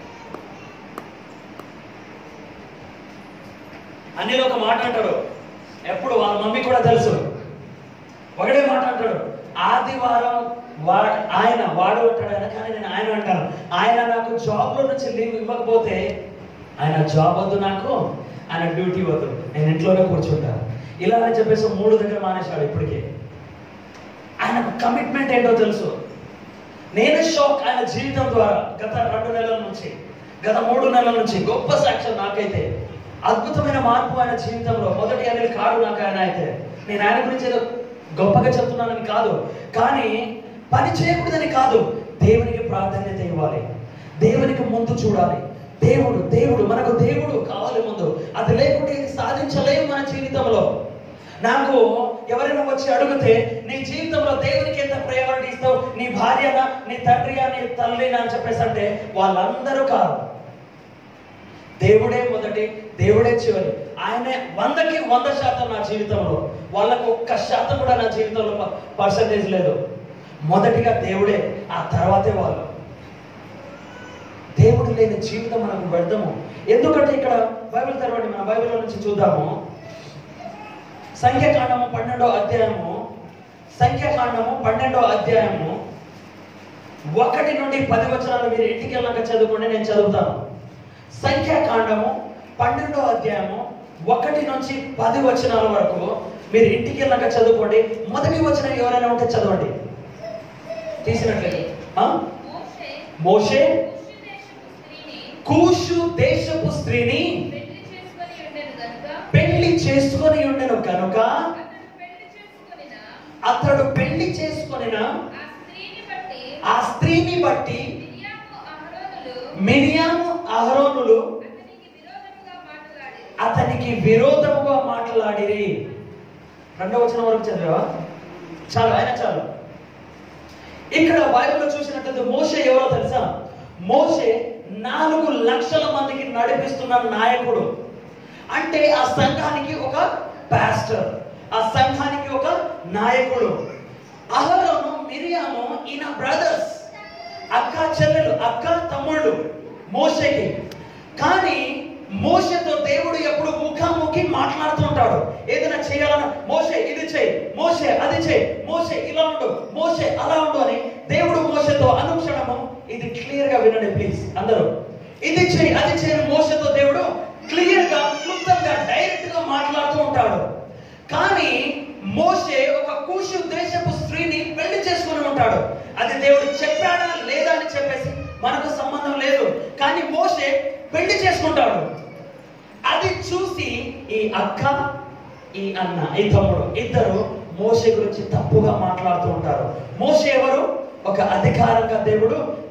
అనిల్ ఒక మాట అంటాడు ఎప్పుడు వాళ్ళ మమ్మీ కూడా తెలుసు ఒకటే మాట అంటాడు ఆదివారం వా ఆయన వాడు అంటాడు ఆయన కానీ నేను ఆయన అంటాను ఆయన నాకు జాబ్ లో నుంచి లీవ్ ఇవ్వకపోతే ఆయన జాబ్ వద్దు నాకు ఆయన డ్యూటీ వద్దు నేను ఇంట్లోనే కూర్చుంటాను ఇలా అని చెప్పేసి మూడు దగ్గర మానేశాడు ఇప్పటికే ఆయన కమిట్మెంట్ ఏంటో తెలుసు నేను షాక్ ఆయన జీవితం ద్వారా గత రెండు నెలల నుంచి గత మూడు నెలల నుంచి గొప్ప సాక్ష్యం నాకైతే అద్భుతమైన మార్పు ఆయన జీవితంలో మొదటి అనేది కాదు నాకు ఆయన అయితే నేను ఆయన గురించి ఏదో గొప్పగా చెప్తున్నానని కాదు కానీ పని చేయకూడదని కాదు దేవునికి ప్రాధాన్యత ఇవ్వాలి దేవునికి ముందు చూడాలి దేవుడు దేవుడు మనకు దేవుడు కావాలి ముందు అది లేకుంటే ఇది సాధించలేము మన జీవితంలో నాకు ఎవరైనా వచ్చి అడిగితే నీ జీవితంలో దేవునికి ఎంత ప్రయారిటీ ఇస్తావు నీ భార్యనా నీ తండ్రియా నీ తల్లినా అని చెప్పేసి అంటే వాళ్ళందరూ కాదు దేవుడే మొదటి దేవుడే చివరి ఆయనే వందకి వంద శాతం నా జీవితంలో వాళ్ళకు ఒక్క శాతం కూడా నా జీవితంలో పర్సంటేజ్ లేదు మొదటిగా దేవుడే ఆ తర్వాతే వాళ్ళు దేవుడు లేని జీవితం మనకు వ్యర్థము ఎందుకంటే ఇక్కడ బైబిల్ తెరవండి మన బైబిల్ నుంచి చూద్దాము సంఖ్యాకాండము పన్నెండో అధ్యాయము సంఖ్యాకాండము పన్నెండో అధ్యాయము ఒకటి నుండి పది వచనాలు మీరు ఇంటికి వెళ్ళాక చదువుకోండి నేను చదువుతాను సంఖ్యాకాండము పన్నెండో అధ్యాయము ఒకటి నుంచి పది వచనాల వరకు మీరు ఇంటికి వెళ్ళాక చదువుకోండి మొదటి వచనం ఎవరైనా ఉంటే చదవండి తీసినట్లేదు ఆ? మోషే మోషే కూషు దేశపు స్త్రీని కూషు దేశపు స్త్రీని పెళ్లి చేసుకొని ఉండెను పెళ్లి చేసుకొని ఉండెను గనుక కనుక అతడు పెళ్లి చేసుకొనిన అతడు పెళ్లి చేసుకొనిన ఆ స్త్రీని బట్టి ఆ స్త్రీని బట్టి మిరియాము మిరియాము అహరోనులు అహరోనులు అతనికి విరోధముగా అతనికి విరోధముగా మాట్లాడారు మాట్లాడిరి రెండవ వచనం వరకు చదివావా చాలు ఆయన చాలు ఇక్కడ బైబిల్లో చూసినట్లయితే మోషే ఎవరో తెలుసా మోషే నాలుగు లక్షల మందికి నడిపిస్తున్న నాయకుడు అంటే ఆ సంఘానికి ఒక పాస్టర్ ఆ సంఘానికి ఒక నాయకుడు అహరోను మిరియాము ఈయన బ్రదర్స్ అక్క చెల్లెలు అక్క తమ్ముళ్ళు మోషేకి కానీ మోషతో దేవుడు ఎప్పుడు ముఖాముఖి మాట్లాడుతూ ఉంటాడు ఏదైనా చేయాలన్నా మోషే ఇది చేయి మోషే అది చేయి మోషే ఇలా ఉండు మోషే అలా ఉండు అని దేవుడు మోషతో అనుక్షణము ఇది క్లియర్ గా వినండి ప్లీజ్ అందరూ ఇది చేయి అది చేయని మోషతో దేవుడు క్లియర్ గా క్లుప్తంగా డైరెక్ట్ గా మాట్లాడుతూ ఉంటాడు కానీ మోషే ఒక కూషు దేశపు స్త్రీని పెళ్లి చేసుకుని ఉంటాడు అది దేవుడు చెప్పాడా లేదా అని చెప్పేసి మనకు సంబంధం లేదు కానీ మోషే పెళ్లి చేసుకుంటాడు అది చూసి ఈ అక్క ఈ అన్న ఈ తమ్ముడు ఇద్దరు మోషే గురించి తప్పుగా మాట్లాడుతూ ఉంటారు మోషే ఎవరు ఒక అధికారంగా దేవుడు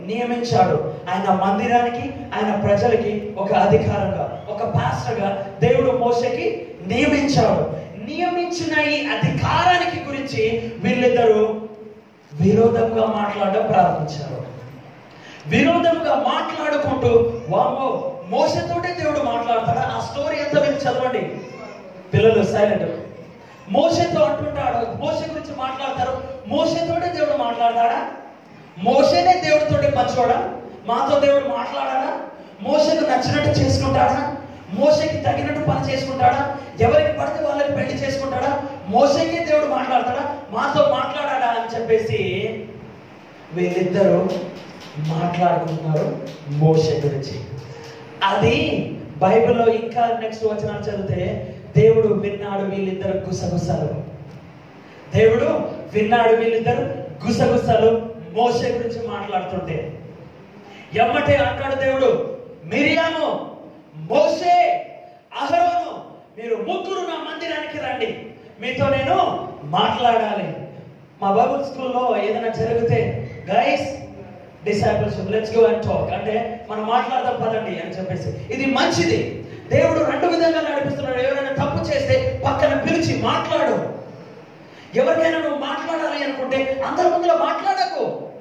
నియమించాడు ఆయన మందిరానికి ఆయన ప్రజలకి ఒక అధికారంగా ఒక పాస్టర్గా దేవుడు మోసకి నియమించాడు నియమించిన ఈ అధికారానికి గురించి వీళ్ళిద్దరూ విరోధంగా మాట్లాడడం ప్రారంభించారు విరోధంగా మాట్లాడుకుంటూ వామో మోసతోటే దేవుడు మాట్లాడతాడా ఆ స్టోరీ ఎంత మీరు చదవండి పిల్లలు సైలెంట్ మోసతో అంటుంటాడు మోస గురించి మాట్లాడతారు మోసతోటే దేవుడు మాట్లాడతాడా మోసనే దేవుడితోటి మంచోడా మాతో దేవుడు మాట్లాడాడా మోసకు నచ్చినట్టు చేసుకుంటాడా మోసకి తగినట్టు పని చేసుకుంటాడా ఎవరికి పడితే వాళ్ళకి పెళ్లి చేసుకుంటాడా మోసకే దేవుడు మాట్లాడతాడా మాతో మాట్లాడాడా అని చెప్పేసి వీళ్ళిద్దరూ మాట్లాడుకుంటున్నారు మోస గురించి అది బైబిల్లో ఇంకా నెక్స్ట్ వచనాలు చదివితే దేవుడు విన్నాడు వీళ్ళిద్దరు గుసగుసలు దేవుడు విన్నాడు వీళ్ళిద్దరు గుసగుసలు మోస గురించి మాట్లాడుతుంటే ఎమ్మటే అంటాడు దేవుడు మిరియాము మోసే అహరోను మీరు ముగ్గురు నా మందిరానికి రండి మీతో నేను మాట్లాడాలి మా బైబుల్ స్కూల్లో ఏదైనా జరిగితే guys discipleship let's go and talk అంటే మనం మాట్లాడదాం పదండి అని చెప్పేసి ఇది మంచిది దేవుడు రెండు విధంగా నడిపిస్తున్నాడు ఎవరైనా తప్పు చేస్తే పక్కన పిలిచి మాట్లాడు ఎవరికైనా నువ్వు మాట్లాడాలి అనుకుంటే అందరి ముందులో మాట్లాడకు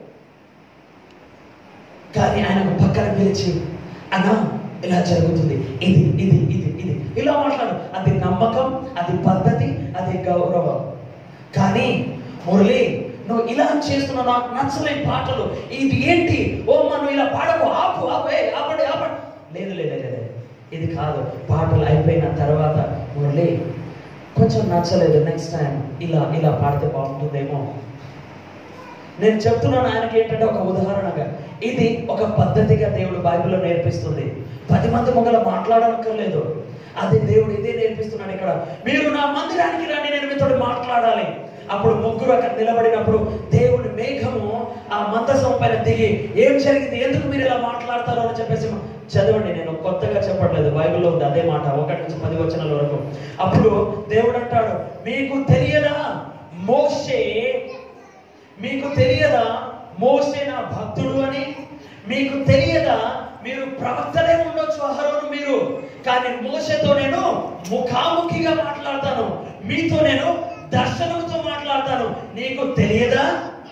కానీ ఆయనకు పక్కన పిలిచి అన్న ఇలా జరుగుతుంది ఇది ఇది ఇది ఇది ఇలా మాట్లాడు అది నమ్మకం అది పద్ధతి అది గౌరవం కానీ మురళి నువ్వు ఇలా చేస్తున్నావు నాకు నచ్చలేని పాటలు ఇది ఏంటి ఓ మనం ఇలా పాడకు ఆపు ఆపే ఆపండి ఆపండి లేదు లేదు లేదు లేదు. ఇది కాదు పాటలు అయిపోయిన తర్వాత మురళి కొంచెం నచ్చలేదు నెక్స్ట్ టైం ఇలా ఇలా పాడితే బాగుంటుందేమో నేను చెప్తున్నాను ఆయనకి ఏంటంటే ఒక ఉదాహరణగా ఇది ఒక పద్ధతిగా దేవుడు బైబిల్లో నేర్పిస్తుంది పది మంది మొగల మాట్లాడనక్కర్లేదు అది దేవుడు ఇదే నేర్పిస్తున్నాడు ఇక్కడ మీరు నా మందిరానికి రండి నేను మీతో మాట్లాడాలి అప్పుడు ముగ్గురు అక్కడ నిలబడినప్పుడు దేవుడి మేఘము ఆ మందసం పైన దిగి ఏం జరిగింది ఎందుకు మీరు ఇలా మాట్లాడతారు అని చెప్పేసి చదవండి నేను కొత్తగా చెప్పట్లేదు బైబిల్లో ఉంది అదే మాట ఒకటి నుంచి పది వచనాల వరకు అప్పుడు దేవుడు అంటాడు మీకు తెలియదా మోషే మీకు తెలియదా మోసే నా భక్తుడు అని మీకు తెలియదా మీరు ప్రవక్తలే ఉండొచ్చు అహరోను మీరు కానీ మోసతో నేను ముఖాముఖిగా మాట్లాడతాను మీతో నేను దర్శనంతో మాట్లాడతాను నీకు తెలియదా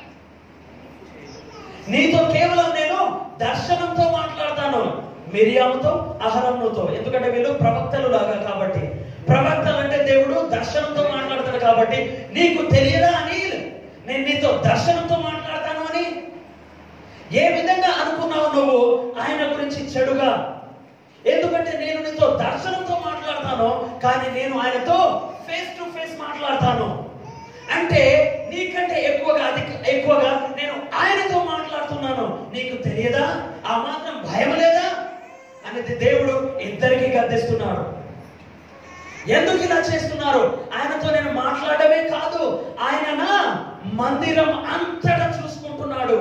నీతో కేవలం నేను దర్శనంతో మాట్లాడతాను మిరియాముతో అహరముతో ఎందుకంటే వీళ్ళు ప్రవక్తలు లాగా కాబట్టి ప్రవక్తలు అంటే దేవుడు దర్శనంతో మాట్లాడతాడు కాబట్టి నీకు తెలియదా అని నేను నీతో దర్శనంతో మాట్లాడతాను అని ఏ విధంగా అనుకున్నావు నువ్వు ఆయన గురించి చెడుగా ఎందుకంటే నేను నీతో దర్శనంతో మాట్లాడతాను కానీ నేను ఆయనతో ఫేస్ టు ఫేస్ మాట్లాడతాను అంటే నీకంటే ఎక్కువగా అధిక ఎక్కువగా నేను ఆయనతో మాట్లాడుతున్నాను నీకు తెలియదా ఆ మాత్రం భయం లేదా అనేది దేవుడు ఇద్దరికి గద్దిస్తున్నాడు ఎందుకు ఇలా చేస్తున్నారు ఆయనతో నేను మాట్లాడమే కాదు ఆయన నా మందిరం అంతటా చూసుకుంటున్నాడు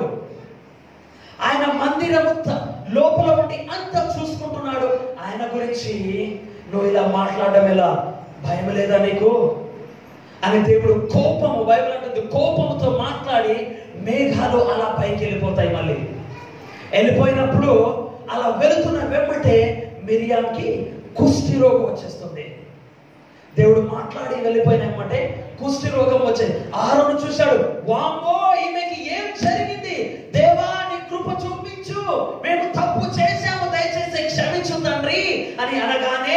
ఆయన మందిరము త- లోపల ఉండి అంతా చూసుకుంటున్నాడు ఆయన గురించి నువ్వు ఇలా మాట్లాడడం ఎలా భయం లేదా నీకు అని దేవుడు కోపము బైబిల్ అంటుంది కోపముతో మాట్లాడి మేఘాలు అలా పైకి వెళ్ళిపోతాయి మళ్ళీ వెళ్ళిపోయినప్పుడు అలా వెళుతున్న వెంబటే మిరియాకి కుష్టి రోగం వచ్చేస్తుంది దేవుడు మాట్లాడి వెళ్ళిపోయినామంటే కుష్టి రోగం వచ్చేది ఆరును చూశాడు వామ్మో ఈమెకి ఏం జరిగింది దేవా నీ కృప చూపించు మేము తప్పు చేశాము దయచేసి క్షమించు తండ్రి అని అనగానే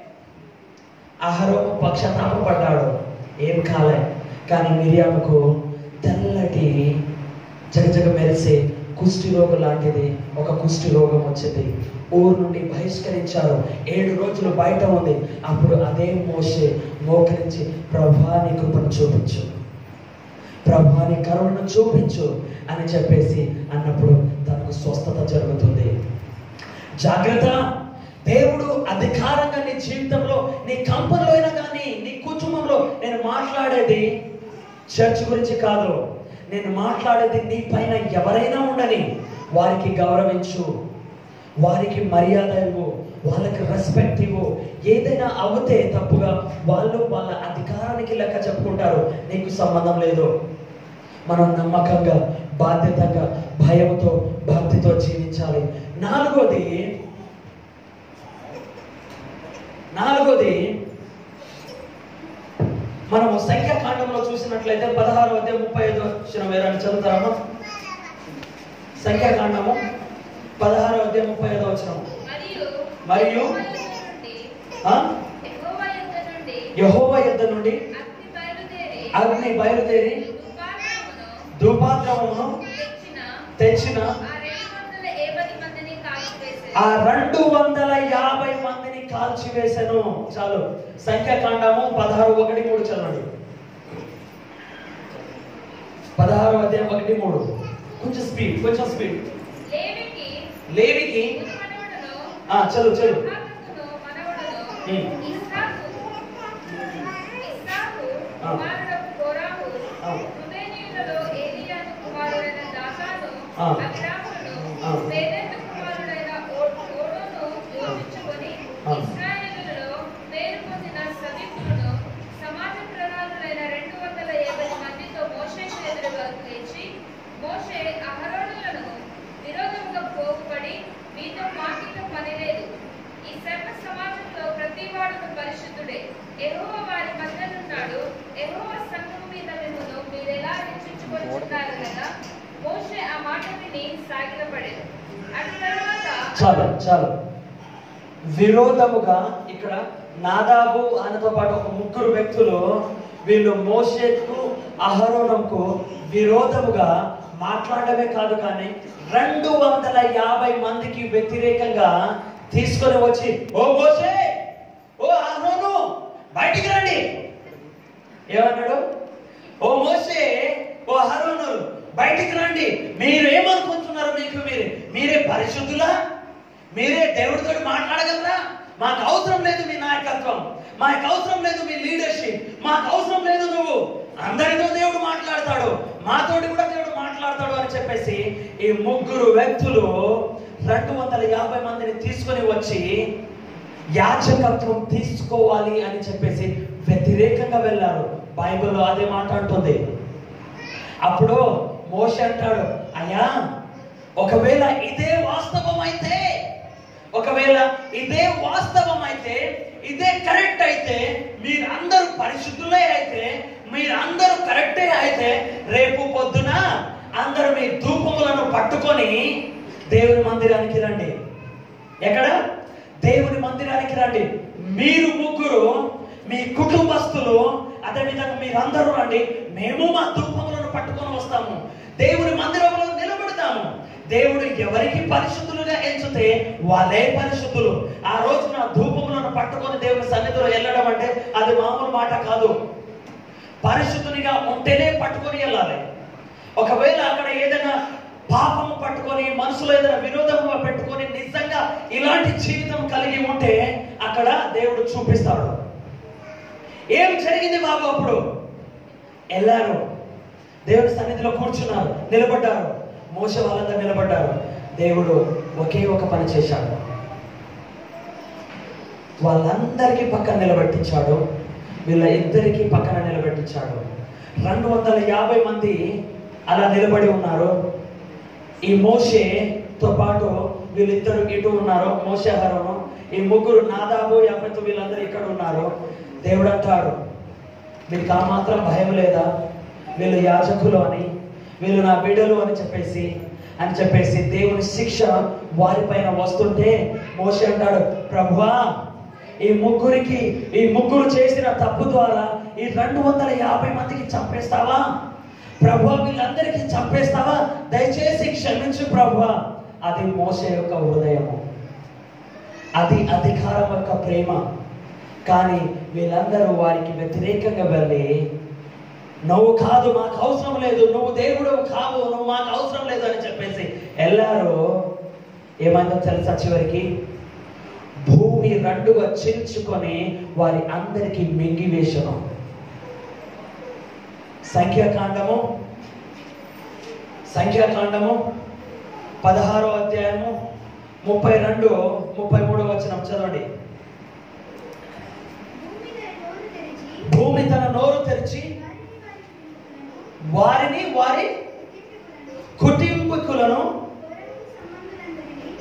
అహరోను పక్షతాప పడ్డాడు ఏం కాలే కానీ మిరియాముకు తెల్లటి జగజగ మెరిసే కుష్టి రోగం లాంటిది ఒక కుష్టి రోగం వచ్చింది ఊరు నుండి బహిష్కరించారు ఏడు రోజులు బయట ఉంది అప్పుడు అదే మోసే మోకరించి ప్రభాని కృపను చూపించు ప్రభాని కరుణను చూపించు అని చెప్పేసి అన్నప్పుడు తనకు స్వస్థత జరుగుతుంది జాగ్రత్త దేవుడు అధికారంగా నీ జీవితంలో నీ కంపంలో అయినా కానీ నీ కుటుంబంలో నేను మాట్లాడేది చర్చ్ గురించి కాదు నేను మాట్లాడేది నీ పైన ఎవరైనా ఉండని వారికి గౌరవించు వారికి మర్యాద ఇవ్వు వాళ్ళకి రెస్పెక్ట్ ఇవ్వు ఏదైనా అవుతే తప్పుగా వాళ్ళు వాళ్ళ అధికారానికి లెక్క చెప్పుకుంటారు నీకు సంబంధం లేదు మనం నమ్మకంగా బాధ్యతగా భయంతో భక్తితో జీవించాలి నాలుగోది నాలుగోది మనము సంఖ్యాకాండంలో చూసినట్లయితే పదహారు అధ్యాయం ముప్పై ఐదు వచ్చిన వేరాన్ని చదువుతారమ్మా సంఖ్యాకాండము పదహారు అధ్యాయం ముప్పై ఐదు వచ్చిన మరియు మరియు యెహోవా యొద్ద నుండి యెహోవా యొద్ద నుండి యహోవ యుద్ధ నుండి అగ్ని బయలుదేరి అగ్ని బయలుదేరి దుపాత్రమును ధూపాద్రవమును తెచ్చిన తెచ్చిన ఆ రెండు వందల ఆ రెండు వందల ఏబది మందిని కాల్చివేశారు యాభై మందిని కాల్చివేశాను చాలు సంఖ్యాకాండము పదహారు ఒకటి మూడు చదవండి పదహారు అధ్యాయం ఒకటి మూడు కొంచెం స్పీడ్ కొంచెం స్పీడ్ లేవికి లేవికి మనవడును ఆ చదువు చదువు ఇస్హాకును మనవడును ఉమ్. ఇస్హాకు ఇస్హాకు ఆ. కుమారుడు కోరాహు ఆ. రుబేనీయులలో ఏలీయాను కుమారుడైన దాతాను ఆ. అభిరాములను ఆ. పేదెంత కుమారుడైన ఓ- ఓడోను యోచించుకొని ఆ. ఇశ్రాయేలులలో పేరు పొందిన సభికులను సమాజ ప్రధానులైన రెండు వందల యాభై మందితో మోషేకు ఎదురుగా లేచి మోషే అహరోనులను విరోధముగా పోగుపడి మీతో మాకిక పని లేదు ఈ సర్వ సమాజంలో ప్రతి వాడును పరిశుద్ధుడే యెహోవా వారి మధ్యనున్నాడు యెహోవా సంఘము మీద మిమ్మును మీరెలా రక్షించుకొచ్చున్నారు కదా మోషే ఆ మాట విని సాగిలపడేది అటు తర్వాత చాలు చాలు విరోధముగా ఇక్కడ నాదాబు ఆయనతో పాటు ఒక ముగ్గురు వ్యక్తులు వీళ్ళు మోషేకు అహరోనంకు విరోధముగా మాట్లాడమే కాదు కానీ రెండు వందల యాభై మందికి వ్యతిరేకంగా తీసుకొని వచ్చి ఓ మోషే ఓ అహరోను బయటికి రండి ఏమన్నాడు ఓ మోసే ఓ హరోను బయటికి రండి మీరు ఏమనుకుంటున్నారు మీకు మీరే మీరే పరిశుద్ధులా మీరే దేవుడితో మాట్లాడగలరా మాకు అవసరం లేదు మీ నాయకత్వం మాకు అవసరం లేదు మీ లీడర్షిప్ మాకు అవసరం లేదు నువ్వు అందరితో దేవుడు మాట్లాడతాడు మాతోటి కూడా దేవుడు మాట్లాడతాడు అని చెప్పేసి ఈ ముగ్గురు వ్యక్తులు రెండు వందల యాభై మందిని తీసుకొని వచ్చి యాచకత్వం తీసుకోవాలి అని చెప్పేసి వ్యతిరేకంగా వెళ్ళారు బైబిల్లో అదే మాట్లాడుతుంది అప్పుడు మోషే అంటాడు అయ్యా ఒకవేళ ఇదే వాస్తవం అయితే ఒకవేళ ఇదే వాస్తవం అయితే ఇదే కరెక్ట్ అయితే మీరందరూ పరిశుద్ధులే అయితే మీరందరూ కరెక్టే అయితే రేపు పొద్దున అందరూ మీ ధూపములను పట్టుకొని దేవుని మందిరానికి రండి ఎక్కడ దేవుని మందిరానికి రండి మీరు ముగ్గురు మీ కుటుంబస్తులు అదేవిధంగా మీరందరూ రండి మేము మా ధూపములను పట్టుకొని వస్తాము దేవుని మందిరంలో నిలబడతాము దేవుడు ఎవరికి పరిశుద్ధులుగా ఎంచితే వాళ్ళే పరిశుద్ధులు ఆ రోజున ధూపములను పట్టుకొని దేవుని సన్నిధిలో వెళ్ళడం అంటే అది మామూలు మాట కాదు పరిశుద్ధునిగా ఉంటేనే పట్టుకొని వెళ్ళాలి ఒకవేళ అక్కడ ఏదైనా పాపము పట్టుకొని మనసులో ఏదైనా విరోధము పెట్టుకొని నిజంగా ఇలాంటి జీవితం కలిగి ఉంటే అక్కడ దేవుడు చూపిస్తాడు ఏం జరిగింది బాబు అప్పుడు వెళ్ళారు దేవుడి సన్నిధిలో కూర్చున్నారు నిలబడ్డారు మోస వాళ్ళందరూ నిలబడ్డారు దేవుడు ఒకే ఒక పని చేశాడు వాళ్ళందరికీ పక్కన నిలబెట్టించాడు వీళ్ళ ఇద్దరికి పక్కన నిలబెట్టించాడు రెండు వందల యాభై మంది అలా నిలబడి ఉన్నారు ఈ మోషేతో పాటు వీళ్ళిద్దరు ఇటు ఉన్నారు మోషే హరోను ఈ ముగ్గురు నాదాబు యాపత్తు వీళ్ళందరూ ఇక్కడ ఉన్నారు దేవుడు అంటాడు మీకు ఆ మాత్రం భయం లేదా వీళ్ళు యాజకులు అని వీళ్ళు నా బిడ్డలు అని చెప్పేసి అని చెప్పేసి దేవుని శిక్ష వారిపైన వస్తుంటే మోషే అంటాడు ప్రభువా ఈ ముగ్గురికి ఈ ముగ్గురు చేసిన తప్పు ద్వారా ఈ రెండు వందల యాభై మందికి చంపేస్తావా ప్రభు వీళ్ళందరికీ చంపేస్తావా దయచేసి క్షమించు ప్రభు అది మోసే యొక్క హృదయము అది అధికారం యొక్క ప్రేమ కానీ వీళ్ళందరూ వారికి వ్యతిరేకంగా వెళ్ళి నువ్వు కాదు మాకు అవసరం లేదు నువ్వు దేవుడు కావు నువ్వు మాకు అవసరం లేదు అని చెప్పేసి వెళ్ళారు ఏమైందో తెలుసా చివరికి భూమి రెండుగా చీల్చుకొని వారి అందరికీ మింగివేశను సంఖ్యాకాండము సంఖ్యాకాండము పదహారో అధ్యాయము ముప్పై రెండు ముప్పై మూడో వచనం చదవండి భూమి తన నోరు తెరిచి భూమి తన నోరు తెరిచి వారిని వారి వారిని వారి కుటుంబీకులను కుటుంబకులను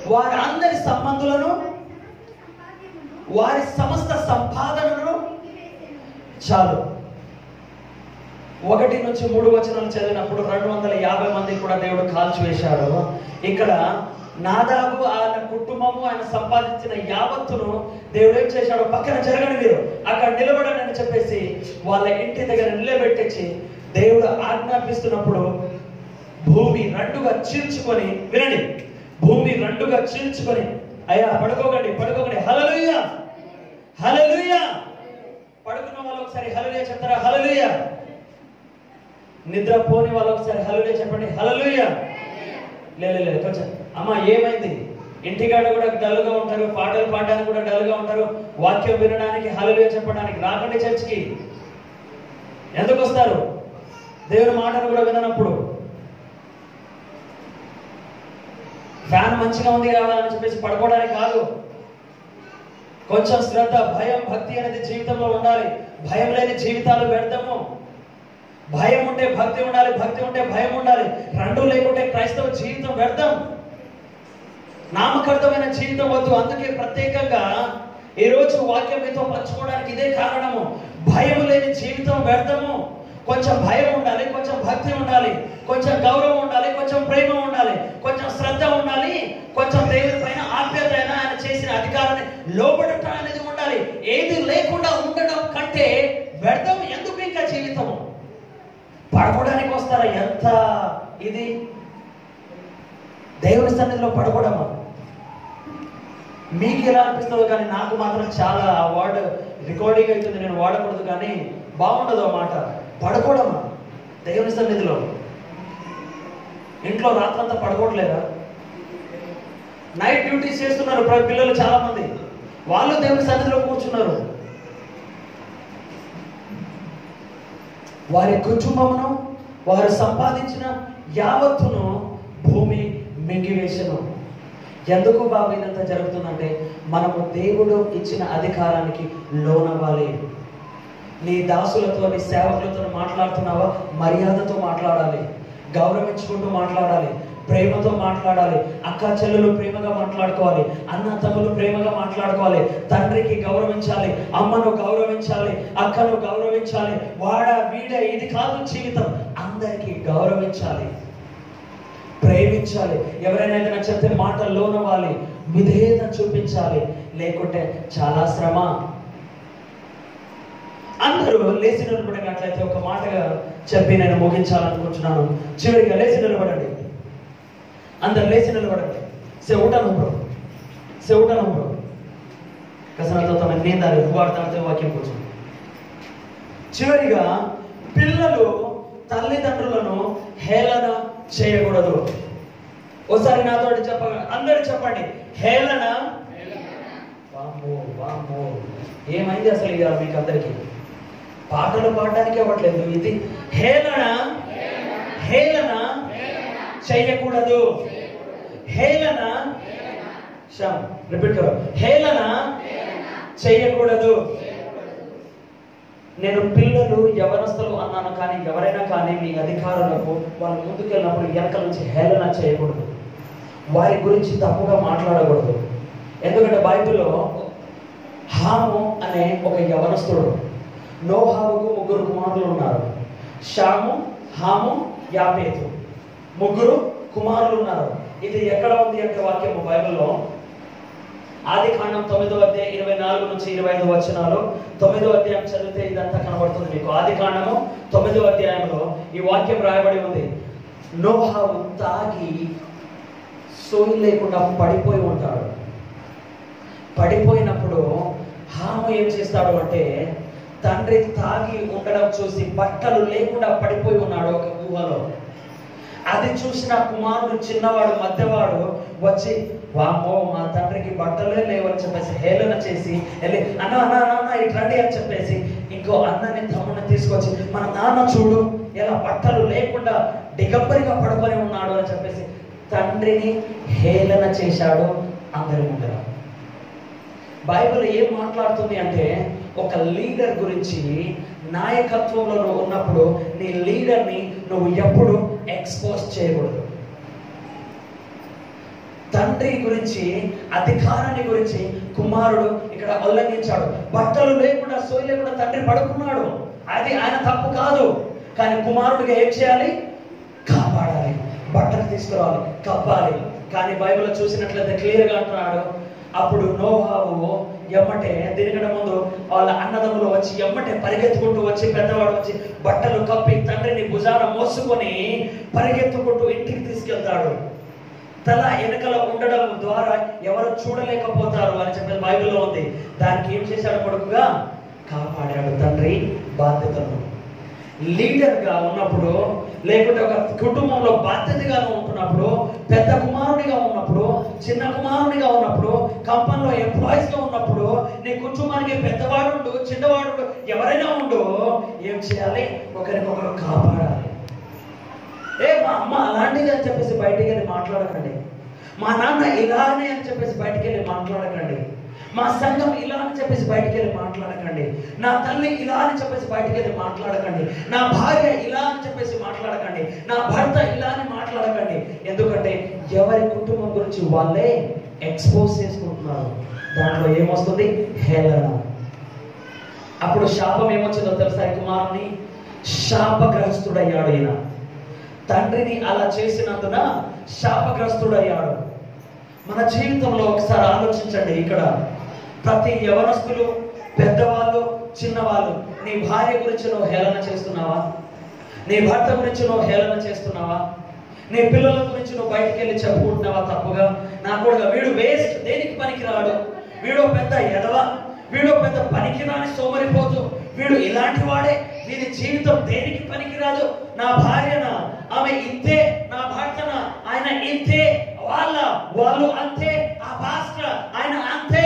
వారి అందరి సంబంధులను వారి సమస్త వారి సమస్త సంపాద్యమును సంపాదనను మింగివేసెను. చాలు ఒకటి నుంచి మూడు వచనాలు చదివినప్పుడు రెండు వందల యాభై మంది కూడా దేవుడు కాల్చివేశాడు ఇక్కడ నాదాబు ఆయన కుటుంబము ఆయన సంపాదించిన యావత్తును దేవుడు ఏం చేశాడు పక్కన జరగని మీరు అక్కడ నిలబడని అని చెప్పేసి వాళ్ళ ఇంటి దగ్గర నిలబెట్టించి దేవుడు ఆజ్ఞాపిస్తున్నప్పుడు భూమి రెండుగా చీల్చుకొని వినండి భూమి రెండుగా చీల్చుకొని అయ్యా పడుకోకండి పడుకోకండి హలలుయ హలలుయ పడుకున్న వాళ్ళు ఒకసారి హలలుయ చెప్తారా హలలుయ నిద్ర పోని వాళ్ళు ఒకసారి హలలుయ చెప్పండి హలలుయ లేదు లేదు కొంచెం అమ్మ ఏమైంది ఇంటికాడ కూడా డల్గా ఉంటారు పాటలు పాడడానికి కూడా డల్గా ఉంటారు వాక్యం వినడానికి హలలుయ చెప్పడానికి రాకండి చర్చికి ఎందుకు వస్తారు దేవుని మాటను కూడా విననప్పుడు ఫ్యాన్ మంచిగా ఉంది కదా అని చెప్పేసి పడుకోవడానికి కాదు కొంచెం శ్రద్ధ భయం భక్తి అనేది జీవితంలో ఉండాలి భయం లేని జీవితాలు వ్యర్థము భయం ఉంటే భక్తి ఉండాలి భక్తి ఉంటే భయం ఉండాలి రెండు లేకుంటే క్రైస్తవ జీవితం వ్యర్థం నామకర్థమైన జీవితం వద్దు అందుకే ప్రత్యేకంగా ఈ రోజు వాక్యం మీతో పంచుకోవడానికి ఇదే కారణము భయం లేని జీవితం వ్యర్థము కొంచెం భయం ఉండాలి కొంచెం భక్తి ఉండాలి కొంచెం గౌరవం ఉండాలి కొంచెం ప్రేమ ఉండాలి కొంచెం శ్రద్ధ ఉండాలి కొంచెం దేవుని పైన ఆప్యత అయినా ఆయన చేసిన అధికారాన్ని లోబడటం అనేది ఉండాలి ఏది లేకుండా ఉండడం కంటే వ్యర్థం ఎందుకు ఇంకా జీవితం పడుకోవడానికి వస్తారా ఎంత ఇది దేవుని సన్నిధిలో పడుకోవడమా మీకు ఎలా అనిపిస్తుందో కానీ నాకు మాత్రం చాలా ఆ వర్డ్ రికార్డింగ్ అవుతుంది నేను వాడకూడదు కానీ బాగుండదు ఆ మాట పడుకోవడమా దేవుని సన్నిధిలో ఇంట్లో రాత్రంతా పడుకోవట్లేదా నైట్ డ్యూటీస్ చేస్తున్నారు ప్ర- పిల్లలు చాలా మంది వాళ్ళు దేవుని సన్నిధిలో కూర్చున్నారు వారి కుటుంబమును వారు సంపాదించిన యావత్తును భూమి మింగివేసను ఎందుకు బాబు ఇదంతా జరుగుతుందంటే మనము దేవుడు ఇచ్చిన అధికారానికి లోనవ్వాలి నీ దాసులతో నీ సేవకులతో మాట్లాడుతున్నావా మర్యాదతో మాట్లాడాలి గౌరవించుకుంటూ మాట్లాడాలి ప్రేమతో మాట్లాడాలి అక్క చెల్లెలు ప్రేమగా మాట్లాడుకోవాలి అన్న తమ్ములు ప్రేమగా మాట్లాడుకోవాలి తండ్రికి గౌరవించాలి అమ్మను గౌరవించాలి అక్కను గౌరవించాలి వాడ వీడ ఇది కాదు జీవితం అందరికీ గౌరవించాలి ప్రేమించాలి ఎవరైనా ఏదైనా చెప్తే మాట లోనవ్వాలి విధేయత చూపించాలి లేకుంటే చాలా శ్రమ అందరూ లేచి నిలబడినట్లయితే ఒక మాటగా చెప్పి నేను ముగించాలనుకుంటున్నాను చివరిగా లేచి నిలబడండి అందరు లేచి నిలబడండి సెవుటను బ్రో సెవుటను బ్రో కసనతో తమ నీందాలి వాడతాడితే వాక్యం కూర్చోండి చివరిగా పిల్లలు తల్లిదండ్రులను హేళన చేయకూడదు ఒకసారి నాతో చెప్ప అందరు చెప్పండి హేళన వామ్మో వామ్మో ఏమైంది అసలు ఇక మీకు అందరికి పాటలు పాడడానికి అవ్వట్లేదు ఇది హేళన హేళన చేయకూడదు హేళన శ్యామ్ రిపీట్ కరో హేళన చేయకూడదు నేను పిల్లలు యవనస్తులు అన్నాను కానీ ఎవరైనా కానీ మీ అధికారులకు వాళ్ళు ముందుకెళ్ళినప్పుడు వెనక నుంచి హేళన చేయకూడదు వారి గురించి తప్పుగా మాట్లాడకూడదు ఎందుకంటే బైబిల్లో హాము అనే ఒక యవనస్తుడు నోహావుకు ముగ్గురు కుమారులు ఉన్నారు షాము హాము యాపేతు ముగ్గురు కుమారులు ఉన్నారు ఇది ఎక్కడ ఉంది అంటే వాక్యము బైబిల్లో ఆది కాండం తొమ్మిదో అధ్యాయం ఇరవై నాలుగు నుంచి ఇరవై ఐదు వచనాలు తొమ్మిదో అధ్యాయం చదివితే ఇదంతా కనబడుతుంది మీకు ఆది కాండము తొమ్మిదో అధ్యాయంలో ఈ వాక్యం రాయబడి ఉంది నోహావు తాగి సోయి లేకుండా పడిపోయి ఉంటాడు పడిపోయినప్పుడు హాము ఏం చేస్తాడు అంటే తండ్రి తాగి ఉండడం చూసి బట్టలు లేకుండా పడిపోయి ఉన్నాడు ఒక ఊహలో అది చూసిన కుమారుడు చిన్నవాడు మధ్యవాడు వచ్చి వామ్మో మా తండ్రికి బట్టలే లేవని చెప్పేసి హేళన చేసి వెళ్ళి అన్న అన్న అన్న, అన్న ఇటు రండి అని చెప్పేసి ఇంకో అన్నని తమ్ముని తీసుకొచ్చి మన నాన్న చూడు ఇలా బట్టలు లేకుండా దిగంబరిగా పడుకొని ఉన్నాడు అని చెప్పేసి తండ్రిని హేళన చేశాడు అందరి ముందర బైబిల్ ఏం మాట్లాడుతుంది అంటే ఒక లీడర్ గురించి నాయకత్వంలో నువ్వు ఉన్నప్పుడు నీ లీడర్ని నువ్వు ఎప్పుడు ఎక్స్పోజ్ చేయకూడదు తండ్రి గురించి అధికారాన్ని గురించి కుమారుడు ఇక్కడ ఉల్లంఘించాడు బట్టలు లేకుండా సోయి లేకుండా తండ్రి పడుకున్నాడు అది ఆయన తప్పు కాదు కానీ కుమారుడిగా ఏం చేయాలి కాపాడాలి బట్టలు తీసుకురావాలి కప్పాలి కానీ బైబిల్లో చూసినట్లయితే క్లియర్గా అంటున్నాడు అప్పుడు నోహావు ఎమ్మటే దీనికంటే ముందు వాళ్ళ అన్నదమ్ములు వచ్చి ఎమ్మటే పరిగెత్తుకుంటూ వచ్చి పెద్దవాడు వచ్చి బట్టలు కప్పి తండ్రిని భుజాన మోసుకొని పరిగెత్తుకుంటూ ఇంటికి తీసుకెళ్తాడు తల వెనకల ఉండడం ద్వారా ఎవరు చూడలేకపోతారు అని చెప్పేసి బైబిల్లో ఉంది దానికి ఏం చేశాడు కొడుకుగా కాపాడాడు తండ్రి బాధ్యతను లీడర్గా ఉన్నప్పుడు లేకుంటే ఒక కుటుంబంలో బాధ్యతగా ఉంటున్నప్పుడు పెద్ద కుమారునిగా ఉన్నప్పుడు చిన్న కుమారునిగా ఉన్నప్పుడు కంపెనీలో ఎంప్లాయీస్ గా ఉన్నప్పుడు నీ కుటుంబానికి పెద్దవాడు ఉండు చిన్నవాడు ఉండు, ఎవరైనా ఉండు ఏం చేయాలి ఒకరికొకరు కాపాడాలి ఏ మా అమ్మ అలాంటిది అని చెప్పేసి బయటికి వెళ్ళి మాట్లాడకండి మా నాన్న ఇలానే అని చెప్పేసి బయటికి వెళ్ళి మాట్లాడకండి మా సంఘం ఇలా అని చెప్పేసి బయటికి వెళ్ళి మాట్లాడకండి నా తల్లి ఇలా అని చెప్పేసి బయటికి వెళ్ళి మాట్లాడకండి నా భార్య ఇలా అని చెప్పేసి మాట్లాడకండి నా భర్త ఇలా అని మాట్లాడకండి ఎందుకంటే ఎవరి కుటుంబం గురించి వాళ్ళే ఎక్స్పోజ్ చేసుకుంటున్నారు దాంట్లో ఏమొస్తుంది హేళన అప్పుడు శాపం ఏమొచ్చిందో తెలుసా ఈ కుమారుని శాపగ్రస్తుడయ్యాడు ఈయన తండ్రిని అలా చేసినందున శాపగ్రస్తుడయ్యాడు మన జీవితంలో ఒకసారి ఆలోచించండి ఇక్కడ ప్రతి యవనస్తులు పెద్దవాళ్ళు చిన్నవాళ్ళు నీ భార్య గురించి నువ్వు హేళన చేస్తున్నావా నీ భర్త గురించి నువ్వు హేళన చేస్తున్నావా నీ పిల్లల గురించి నువ్వు బయటికి వెళ్ళి చెప్పుకుంటున్నావా తప్పుగా నా కూడా వీడు వేస్ట్ దేనికి పనికిరాడు వీడు పెద్ద ఎదవ వీడు పెద్ద పనికిరాని సోమరిపోతు వీడు ఇలాంటి వాడే వీడి జీవితం దేనికి పనికిరాదు నా భార్యన ఆమె ఇంతే నా భర్తన ఆయన ఇంతే వాళ్ళ వాళ్ళు అంతే ఆ పాస్టర్ ఆయన అంతే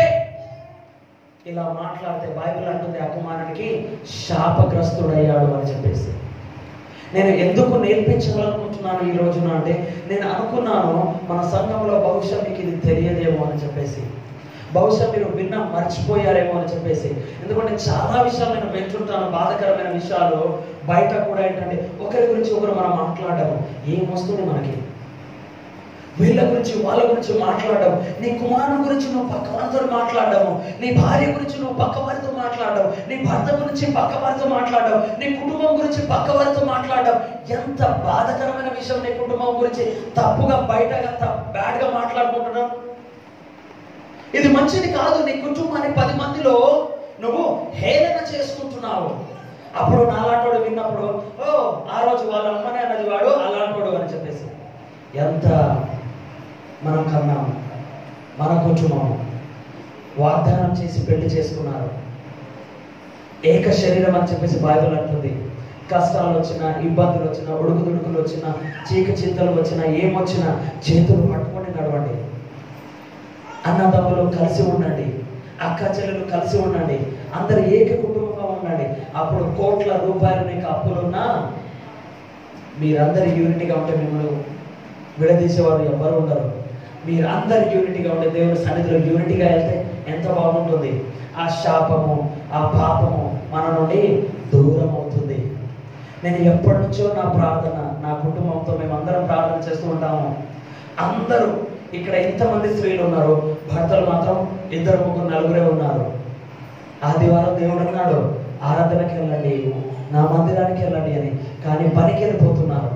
ఇలా మాట్లాడితే బైబిల్ అంటుంది ఆ కుమారునికి శాపగ్రస్తుడయ్యాడు అని చెప్పేసి నేను ఎందుకు నేర్పించాలనుకుంటున్నాను ఈ రోజున అంటే నేను అనుకున్నాను మన సంఘంలో బహుశా మీకు ఇది తెలియదేమో అని చెప్పేసి బహుశా మీరు విన్న మర్చిపోయారేమో అని చెప్పేసి ఎందుకంటే చాలా విషయాలు నేను వింటుంటాను బాధకరమైన విషయాలు బయట కూడా ఏంటంటే ఒకరి గురించి ఒకరు మనం మాట్లాడము ఏమొస్తుంది మనకి వీళ్ళ గురించి వాళ్ళ గురించి మాట్లాడడం నీ కుమారుని గురించి నువ్వు పక్క వారితో మాట్లాడము నీ భార్య గురించి నువ్వు పక్క వారితో మాట్లాడడం నీ భర్త గురించి పక్క వారితో మాట్లాడడం నీ కుటుంబం గురించి పక్క వారితో మాట్లాడడం ఎంత బాధకరమైన విషయం నీ కుటుంబం గురించి తప్పుగా బయటగా బ్యాడ్గా మాట్లాడుకుంటున్నాం ఇది మంచిది కాదు నీ కుటుంబాన్ని పది మందిలో నువ్వు హేళన చేసుకుంటున్నావు అప్పుడు నాలాంటోడు విన్నప్పుడు ఓ ఆ రోజు వాళ్ళ అమ్మనే అన్నది వాడు అలాంటోడు అని చెప్పేసి ఎంత మనం కన్నాము మన కుటుంబం వాగ్దానం చేసి పెళ్లి చేసుకున్నారు ఏక శరీరం అని చెప్పేసి బైబిల్ అంటుంది కష్టాలు వచ్చినా ఇబ్బందులు వచ్చినా ఉడుకు దుడుకులు వచ్చినా చీక చింతలు వచ్చినా ఏమొచ్చినా చేతులు పట్టుకొని నడవండి అన్నదమ్ములు కలిసి ఉండండి అక్క చెల్లెలు కలిసి ఉండండి అందరు ఏక కుటుంబంగా ఉండండి అప్పుడు కోట్ల రూపాయలు నీకు అప్పులున్నా మీరందరు యూనిటీగా ఉంటే మిమ్మల్ని విడదీసేవారు ఎవరు ఉండరు మీరు అందరు యూనిటీగా ఉండే దేవుని సన్నిధిలో యూనిటీగా వెళ్తే ఎంత బాగుంటుంది ఆ శాపము ఆ పాపము మన నుండి దూరం అవుతుంది నేను ఎప్పటి నుంచో నా ప్రార్థన నా కుటుంబంతో మేము అందరం ప్రార్థన చేస్తూ ఉంటాము అందరూ ఇక్కడ ఎంతమంది స్త్రీలు ఉన్నారు భర్తలు మాత్రం ఇద్దరు ముగ్గురు నలుగురే ఉన్నారు ఆదివారం దేవుడు అన్నాడు ఆరాధనకి వెళ్ళండి నా మందిరానికి వెళ్ళండి అని కానీ పనికి వెళ్ళిపోతున్నారు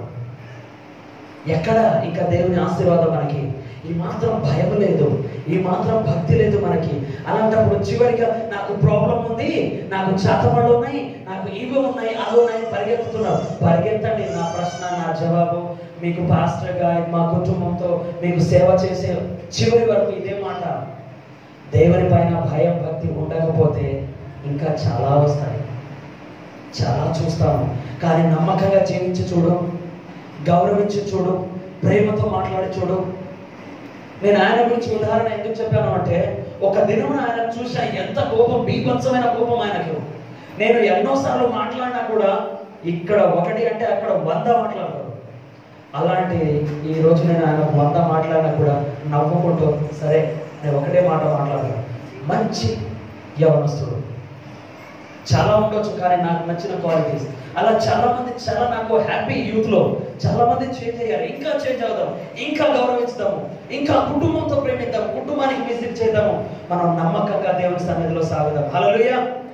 ఎక్కడ ఇంకా దేవుని ఆశీర్వాదం మనకి ఈ మాత్రం భయం లేదు ఈ మాత్రం భక్తి లేదు మనకి అలాంటప్పుడు చివరిగా నాకు ప్రాబ్లం ఉంది నాకు చేతపళ్ళు ఉన్నాయి నాకు ఇవి ఉన్నాయి అవి ఉన్నాయి పరిగెత్తుతున్నారు పరిగెత్తండి నా ప్రశ్న నా జవాబు మీకు పాస్టర్గా మా కుటుంబంతో మీకు సేవ చేసే చివరి వరకు ఇదే మాట దేవుని పైన భయం భక్తి ఉండకపోతే ఇంకా చాలా వస్తాయి చాలా చూస్తాము కానీ నమ్మకంగా జీవించి చూడు గౌరవించి చూడు ప్రేమతో మాట్లాడి చూడు నేను ఆయన గురించి ఉదాహరణ ఎందుకు చెప్పాను అంటే ఒక దినం ఆయన చూసా ఎంత కోపం బీభత్సమైన కోపం ఆయనకు నేను ఎన్నోసార్లు మాట్లాడినా కూడా ఇక్కడ ఒకటి అంటే అక్కడ వంద మాట్లాడతారు అలాంటి ఈ రోజు నేను ఆయన వంద మాట్లాడినా కూడా నవ్వుకుంటూ సరే నేను ఒకటే మాట మాట్లాడతాను మంచి యవనస్తుడు చాలా ఉండొచ్చు కానీ నాకు నచ్చిన క్వాలిటీస్ అలా చాలా మంది చాలా నాకు హ్యాపీ యూత్ లో చాలా మంది చేంజ్ అయ్యారు ఇంకా చేంజ్ అవుదాం ఇంకా గౌరవించుదాము ఇంకా కుటుంబంతో ప్రేమిద్దాం కుటుంబానికి విజిట్ చేద్దాము మనం నమ్మకంగా దేవుని సన్నిధిలో సాగుదాం హలోయ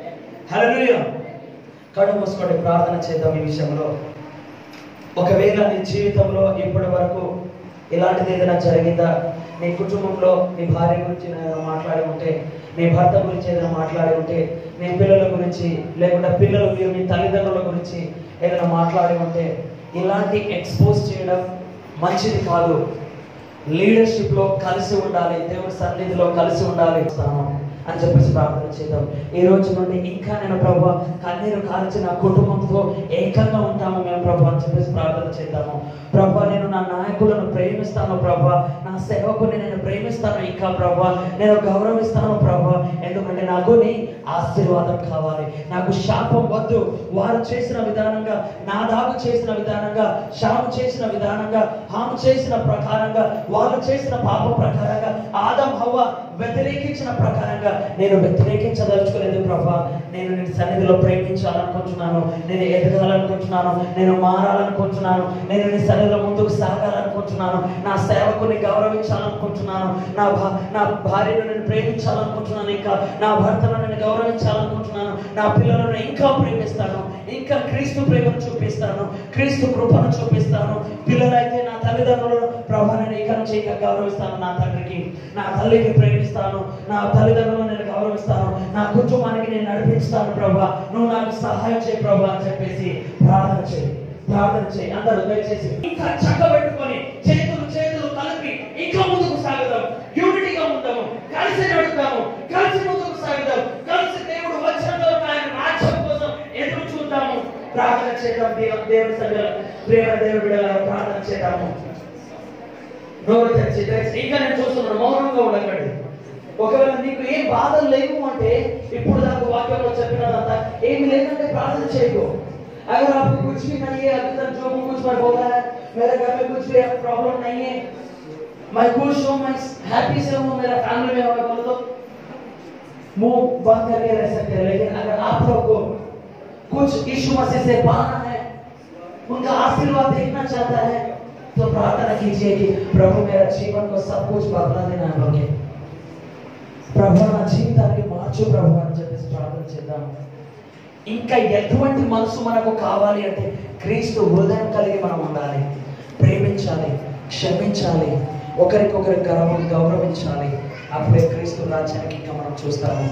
హలోయ కళ్ళు మూసుకోండి ప్రార్థన చేద్దాం ఈ విషయంలో ఒకవేళ నీ జీవితంలో ఇప్పటి వరకు ఇలాంటిది ఏదైనా జరిగిందా నీ కుటుంబంలో నీ భార్య గురించి ఏదైనా మాట్లాడి ఉంటే నీ భర్త గురించి ఏదైనా మాట్లాడి ఉంటే నీ పిల్లల గురించి లేకుంటే పిల్లలు మీరు మీ తల్లిదండ్రుల గురించి ఏదైనా మాట్లాడి ఉంటే ఇలాంటి ఎక్స్పోజ్ చేయడం మంచిది కాదు లీడర్షిప్ లో కలిసి ఉండాలి దేవుడి సన్నిధిలో కలిసి ఉండాలి స్థానం అని చెప్పేసి ప్రార్థన చేద్దాం ఈ రోజు నుండి ఇంకా నేను ప్రభు కన్నీరు కాల్చి నా కుటుంబంతో ఏకంగా ఉంటాము మేము ప్రభు అని చెప్పేసి ప్రార్థన చేద్దాము ప్రభు నేను నా నాయకులను ప్రేమిస్తాను ప్రభు నా సేవకుని నేను ప్రేమిస్తాను ఇంకా ప్రభు నేను గౌరవిస్తాను ప్రభు ఎందుకంటే నాకు నీ ఆశీర్వాదం కావాలి నాకు శాపం వద్దు వారు చేసిన విధానంగా నాదాగు చేసిన విధానంగా శాము చేసిన విధానంగా హాము చేసిన ప్రకారంగా వాళ్ళు చేసిన పాపం ప్రకారంగా ఆదం హవ్వ వ్యతిరేకించిన ప్రకారంగా నేను వ్యతిరేకించదలుచుకోలేదు ప్రభా నేను నీ సన్నిధిలో ప్రేమించాలనుకుంటున్నాను నేను ఎదగాలనుకుంటున్నాను నేను మారాలనుకుంటున్నాను నేను నీ సన్నిధిలో ముందుకు సాగాలనుకుంటున్నాను నా సేవకుని గౌరవించాలనుకుంటున్నాను నా భా నా భార్యను నేను ప్రేమించాలనుకుంటున్నాను ఇంకా నా భర్తను నేను గౌరవించాలనుకుంటున్నాను నా పిల్లలను ఇంకా ప్రేమిస్తాను ఇంకా క్రీస్తు ప్రేమను చూపిస్తాను క్రీస్తు కృపను చూపిస్తాను పిల్లలైతే నా తల్లిదండ్రులను ప్రభా నేను ఇక నుంచి ఇంకా గౌరవిస్తాను నా తండ్రికి నా తల్లికి ప్రేమిస్తాను నా తల్లిదండ్రులను నేను గౌరవిస్తాను నా కుటుంబానికి నేను నడిపిస్తాను ప్రభా నువ్వు నాకు సహాయం చేయి ప్రభా అని చెప్పేసి ప్రార్థన చేయి ప్రార్థన చేయి అందరూ దయచేసి ఇంకా చక్కబెట్టుకొని చేతులు చేతులు కలిపి ఇంకా ముందుకు సాగుదాం యూనిటీగా ఉంటాము కలిసి నడుద్దాము కలిసి ముందుకు సాగుదాం కలిసి దేవుడు వచ్చిన ఆయన రాజ్యం కోసం ఎదురు చూద్దాము ప్రార్థన చేద్దాం దేవ దేవుని సంగ ప్రేమ దేవుడి బిడ్డలారా ప్రార్థన చేద్దాము నోరు తెరిచి దయచేసి ఇంకా నేను చూస్తున్నాను మౌనంగా ఉండకండి ఒకవేళ నీకు ఏ బాధలు లేవు అంటే ఇప్పుడు దాకా వాక్యంలో చెప్పినదంతా ఏమి లేదంటే ప్రార్థన చేయకు अगर आपको कुछ भी नहीं है अभी तक जो कुछ मैं बोला है मेरे घर में कुछ भी प्रॉब्लम नहीं है मैं खुश हूँ मैं हैप्पी से हूँ मेरा फैमिली में होगा बोलो तो मुंह बंद करके रह सकते हैं लेकिन अगर आप लोग को कुछ यीशु मसीह से पाना है उनका आशीर्वाद देखना चाहता है तो प्रार्थना कीजिए कि प्रभु मेरा जीवन को सब कुछ बदला देना है बोल ప్రభు నా జీవితానికి మార్చు ప్రభు అని చెప్పేసి ప్రార్థన చేద్దాం ఇంకా ఎటువంటి మనసు మనకు కావాలి అంటే క్రీస్తు హృదయం కలిగి మనం ఉండాలి ప్రేమించాలి క్షమించాలి ఒకరికొకరి గౌరవం గౌరవించాలి అప్పుడే క్రీస్తు రాజ్యానికి ఇంకా మనం చూస్తాము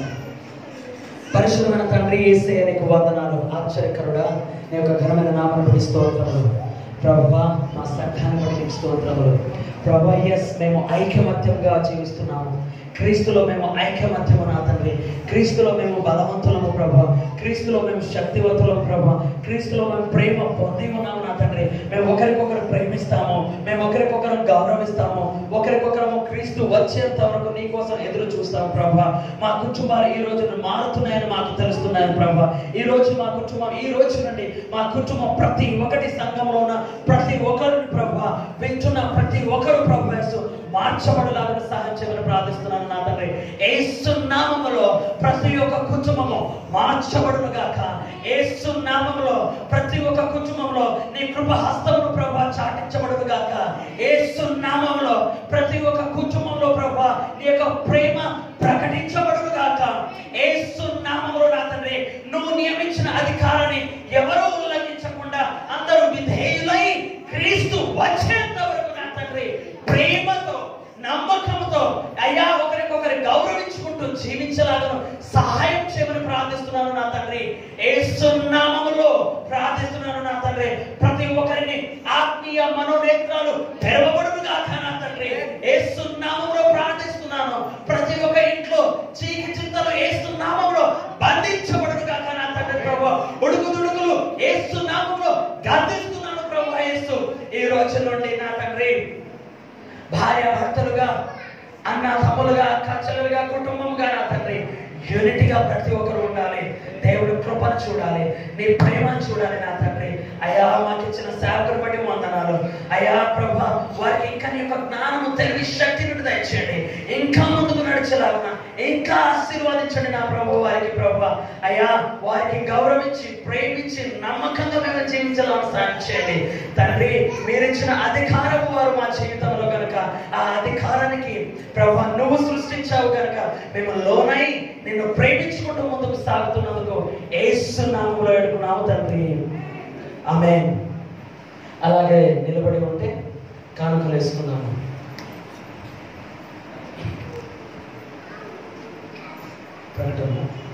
పరిశుద్ధమైన తండ్రి ఏసే నీకు వందనాలు ఆశ్చర్యకరుడా నీ యొక్క ఘనమైన నామను బట్టి స్తోత్రములు ప్రభా మా సంఘాన్ని బట్టి నీకు స్తోత్రములు ప్రభా ఎస్ మేము ఐకమత్యంగా జీవిస్తున్నాము క్రీస్తులో మేము ఐకమత్యము నా తండ్రి క్రీస్తులో మేము బలవంతులము ప్రభా క్రీస్తులో మేము శక్తివంతులము ప్రభా క్రీస్తులో మేము ప్రేమ పొంది ఉన్నాము నా తండ్రి మేము ఒకరికొకరు ప్రేమిస్తాము మేము ఒకరికొకరు గౌరవిస్తాము ఒకరికొకరము క్రీస్తు వచ్చేంత వరకు నీ కోసం ఎదురు చూస్తాము ప్రభా మా కుటుంబాలు ఈ రోజు మారుతున్నాయని మాకు తెలుస్తున్నాయని ప్రభా ఈ రోజు మా కుటుంబం ఈ రోజు నుండి మా కుటుంబం ప్రతి ఒక్కటి సంఘంలో ఉన్న ప్రతి ఒక్కరిని ప్రభా వింటున్న ప్రతి ఒక్కరు ప్రభా యేసు మార్చబడలాగా సహాయం చేయమని ప్రార్థిస్తున్నాను నా తండ్రి ఏసు నామములో ప్రతి ఒక్క కుటుంబము మార్చబడును గాక ఏసు నామములో ప్రతి ఒక్క కుటుంబంలో నీ కృప హస్తమును ప్రభా చాటించబడును గాక ఏసు నామములో ప్రతి ఒక్క కుటుంబంలో ప్రభా నీ యొక్క ప్రేమ ప్రకటించబడును గాక ఏసు నామములో నా తండ్రి నువ్వు నియమించిన అధికారాన్ని ఎవరూ ఉల్లంఘించకుండా అందరూ విధేయులై క్రీస్తు వచ్చేంత వరకు నా తండ్రి ప్రేమతో నమ్మకంతో అయ్యా ఒకరికొకరు గౌరవించుకుంటూ జీవించలాగా సహాయం చేయమని ప్రార్థిస్తున్నాను నా తండ్రి ఏసునామములో ప్రార్థిస్తున్నాను నా తండ్రి ప్రతి ఒక్కరిని ఆత్మీయ మనోనేత్రాలు తెరవబడును గాక నా తండ్రి ఏసునామములో ప్రార్థిస్తున్నాను ప్రతి ఒక్క ఇంట్లో చీకి చింతలు ఏసునామములో బంధించబడును గాక నా తండ్రి ప్రభు ఉడుకు దుడుకులు ఏసునామములో గర్దిస్తున్నాను ప్రభు యేసు ఈ రోజు నుండి నా తండ్రి భార్య భర్తలుగా అన్న తమ్ములుగా కచ్చలుగా కుటుంబంగా నా తండ్రి యూనిటీగా ప్రతి ఒక్కరు ఉండాలి దేవుడు కృపను చూడాలి నీ ప్రేమను చూడాలి నా తండ్రి అయ్యా మాకు ఇచ్చిన సేవకుని బట్టి వందనాలు అయ్యా ప్రభా వారికి ఇంకా నీ యొక్క జ్ఞానము తెలివి శక్తిని దయచేయండి ఇంకా ముందుకు నడిచేలాగున ఇంకా ఆశీర్వాదించండి నా ప్రభు వారికి ప్రభా అయ్యా వారికి గౌరవించి ప్రేమించి నమ్మకంగా మేము జీవించాలని సాయం చేయండి తండ్రి మీరు ఇచ్చిన అధికారము వారు మా జీవితంలో కనుక ఆ అధికారానికి ప్రభా నువ్వు సృష్టించావు కనుక మేము లోనై నిన్ను ప్రేమించుకుంటూ ముందుకు సాగుతున్నందుకు ఏసు నామములో ఎడుకున్నాము తండ్రి ఆమె అలాగే నిలబడి ఉంటే కానుకలు వేసుకున్నాము ప్రకటన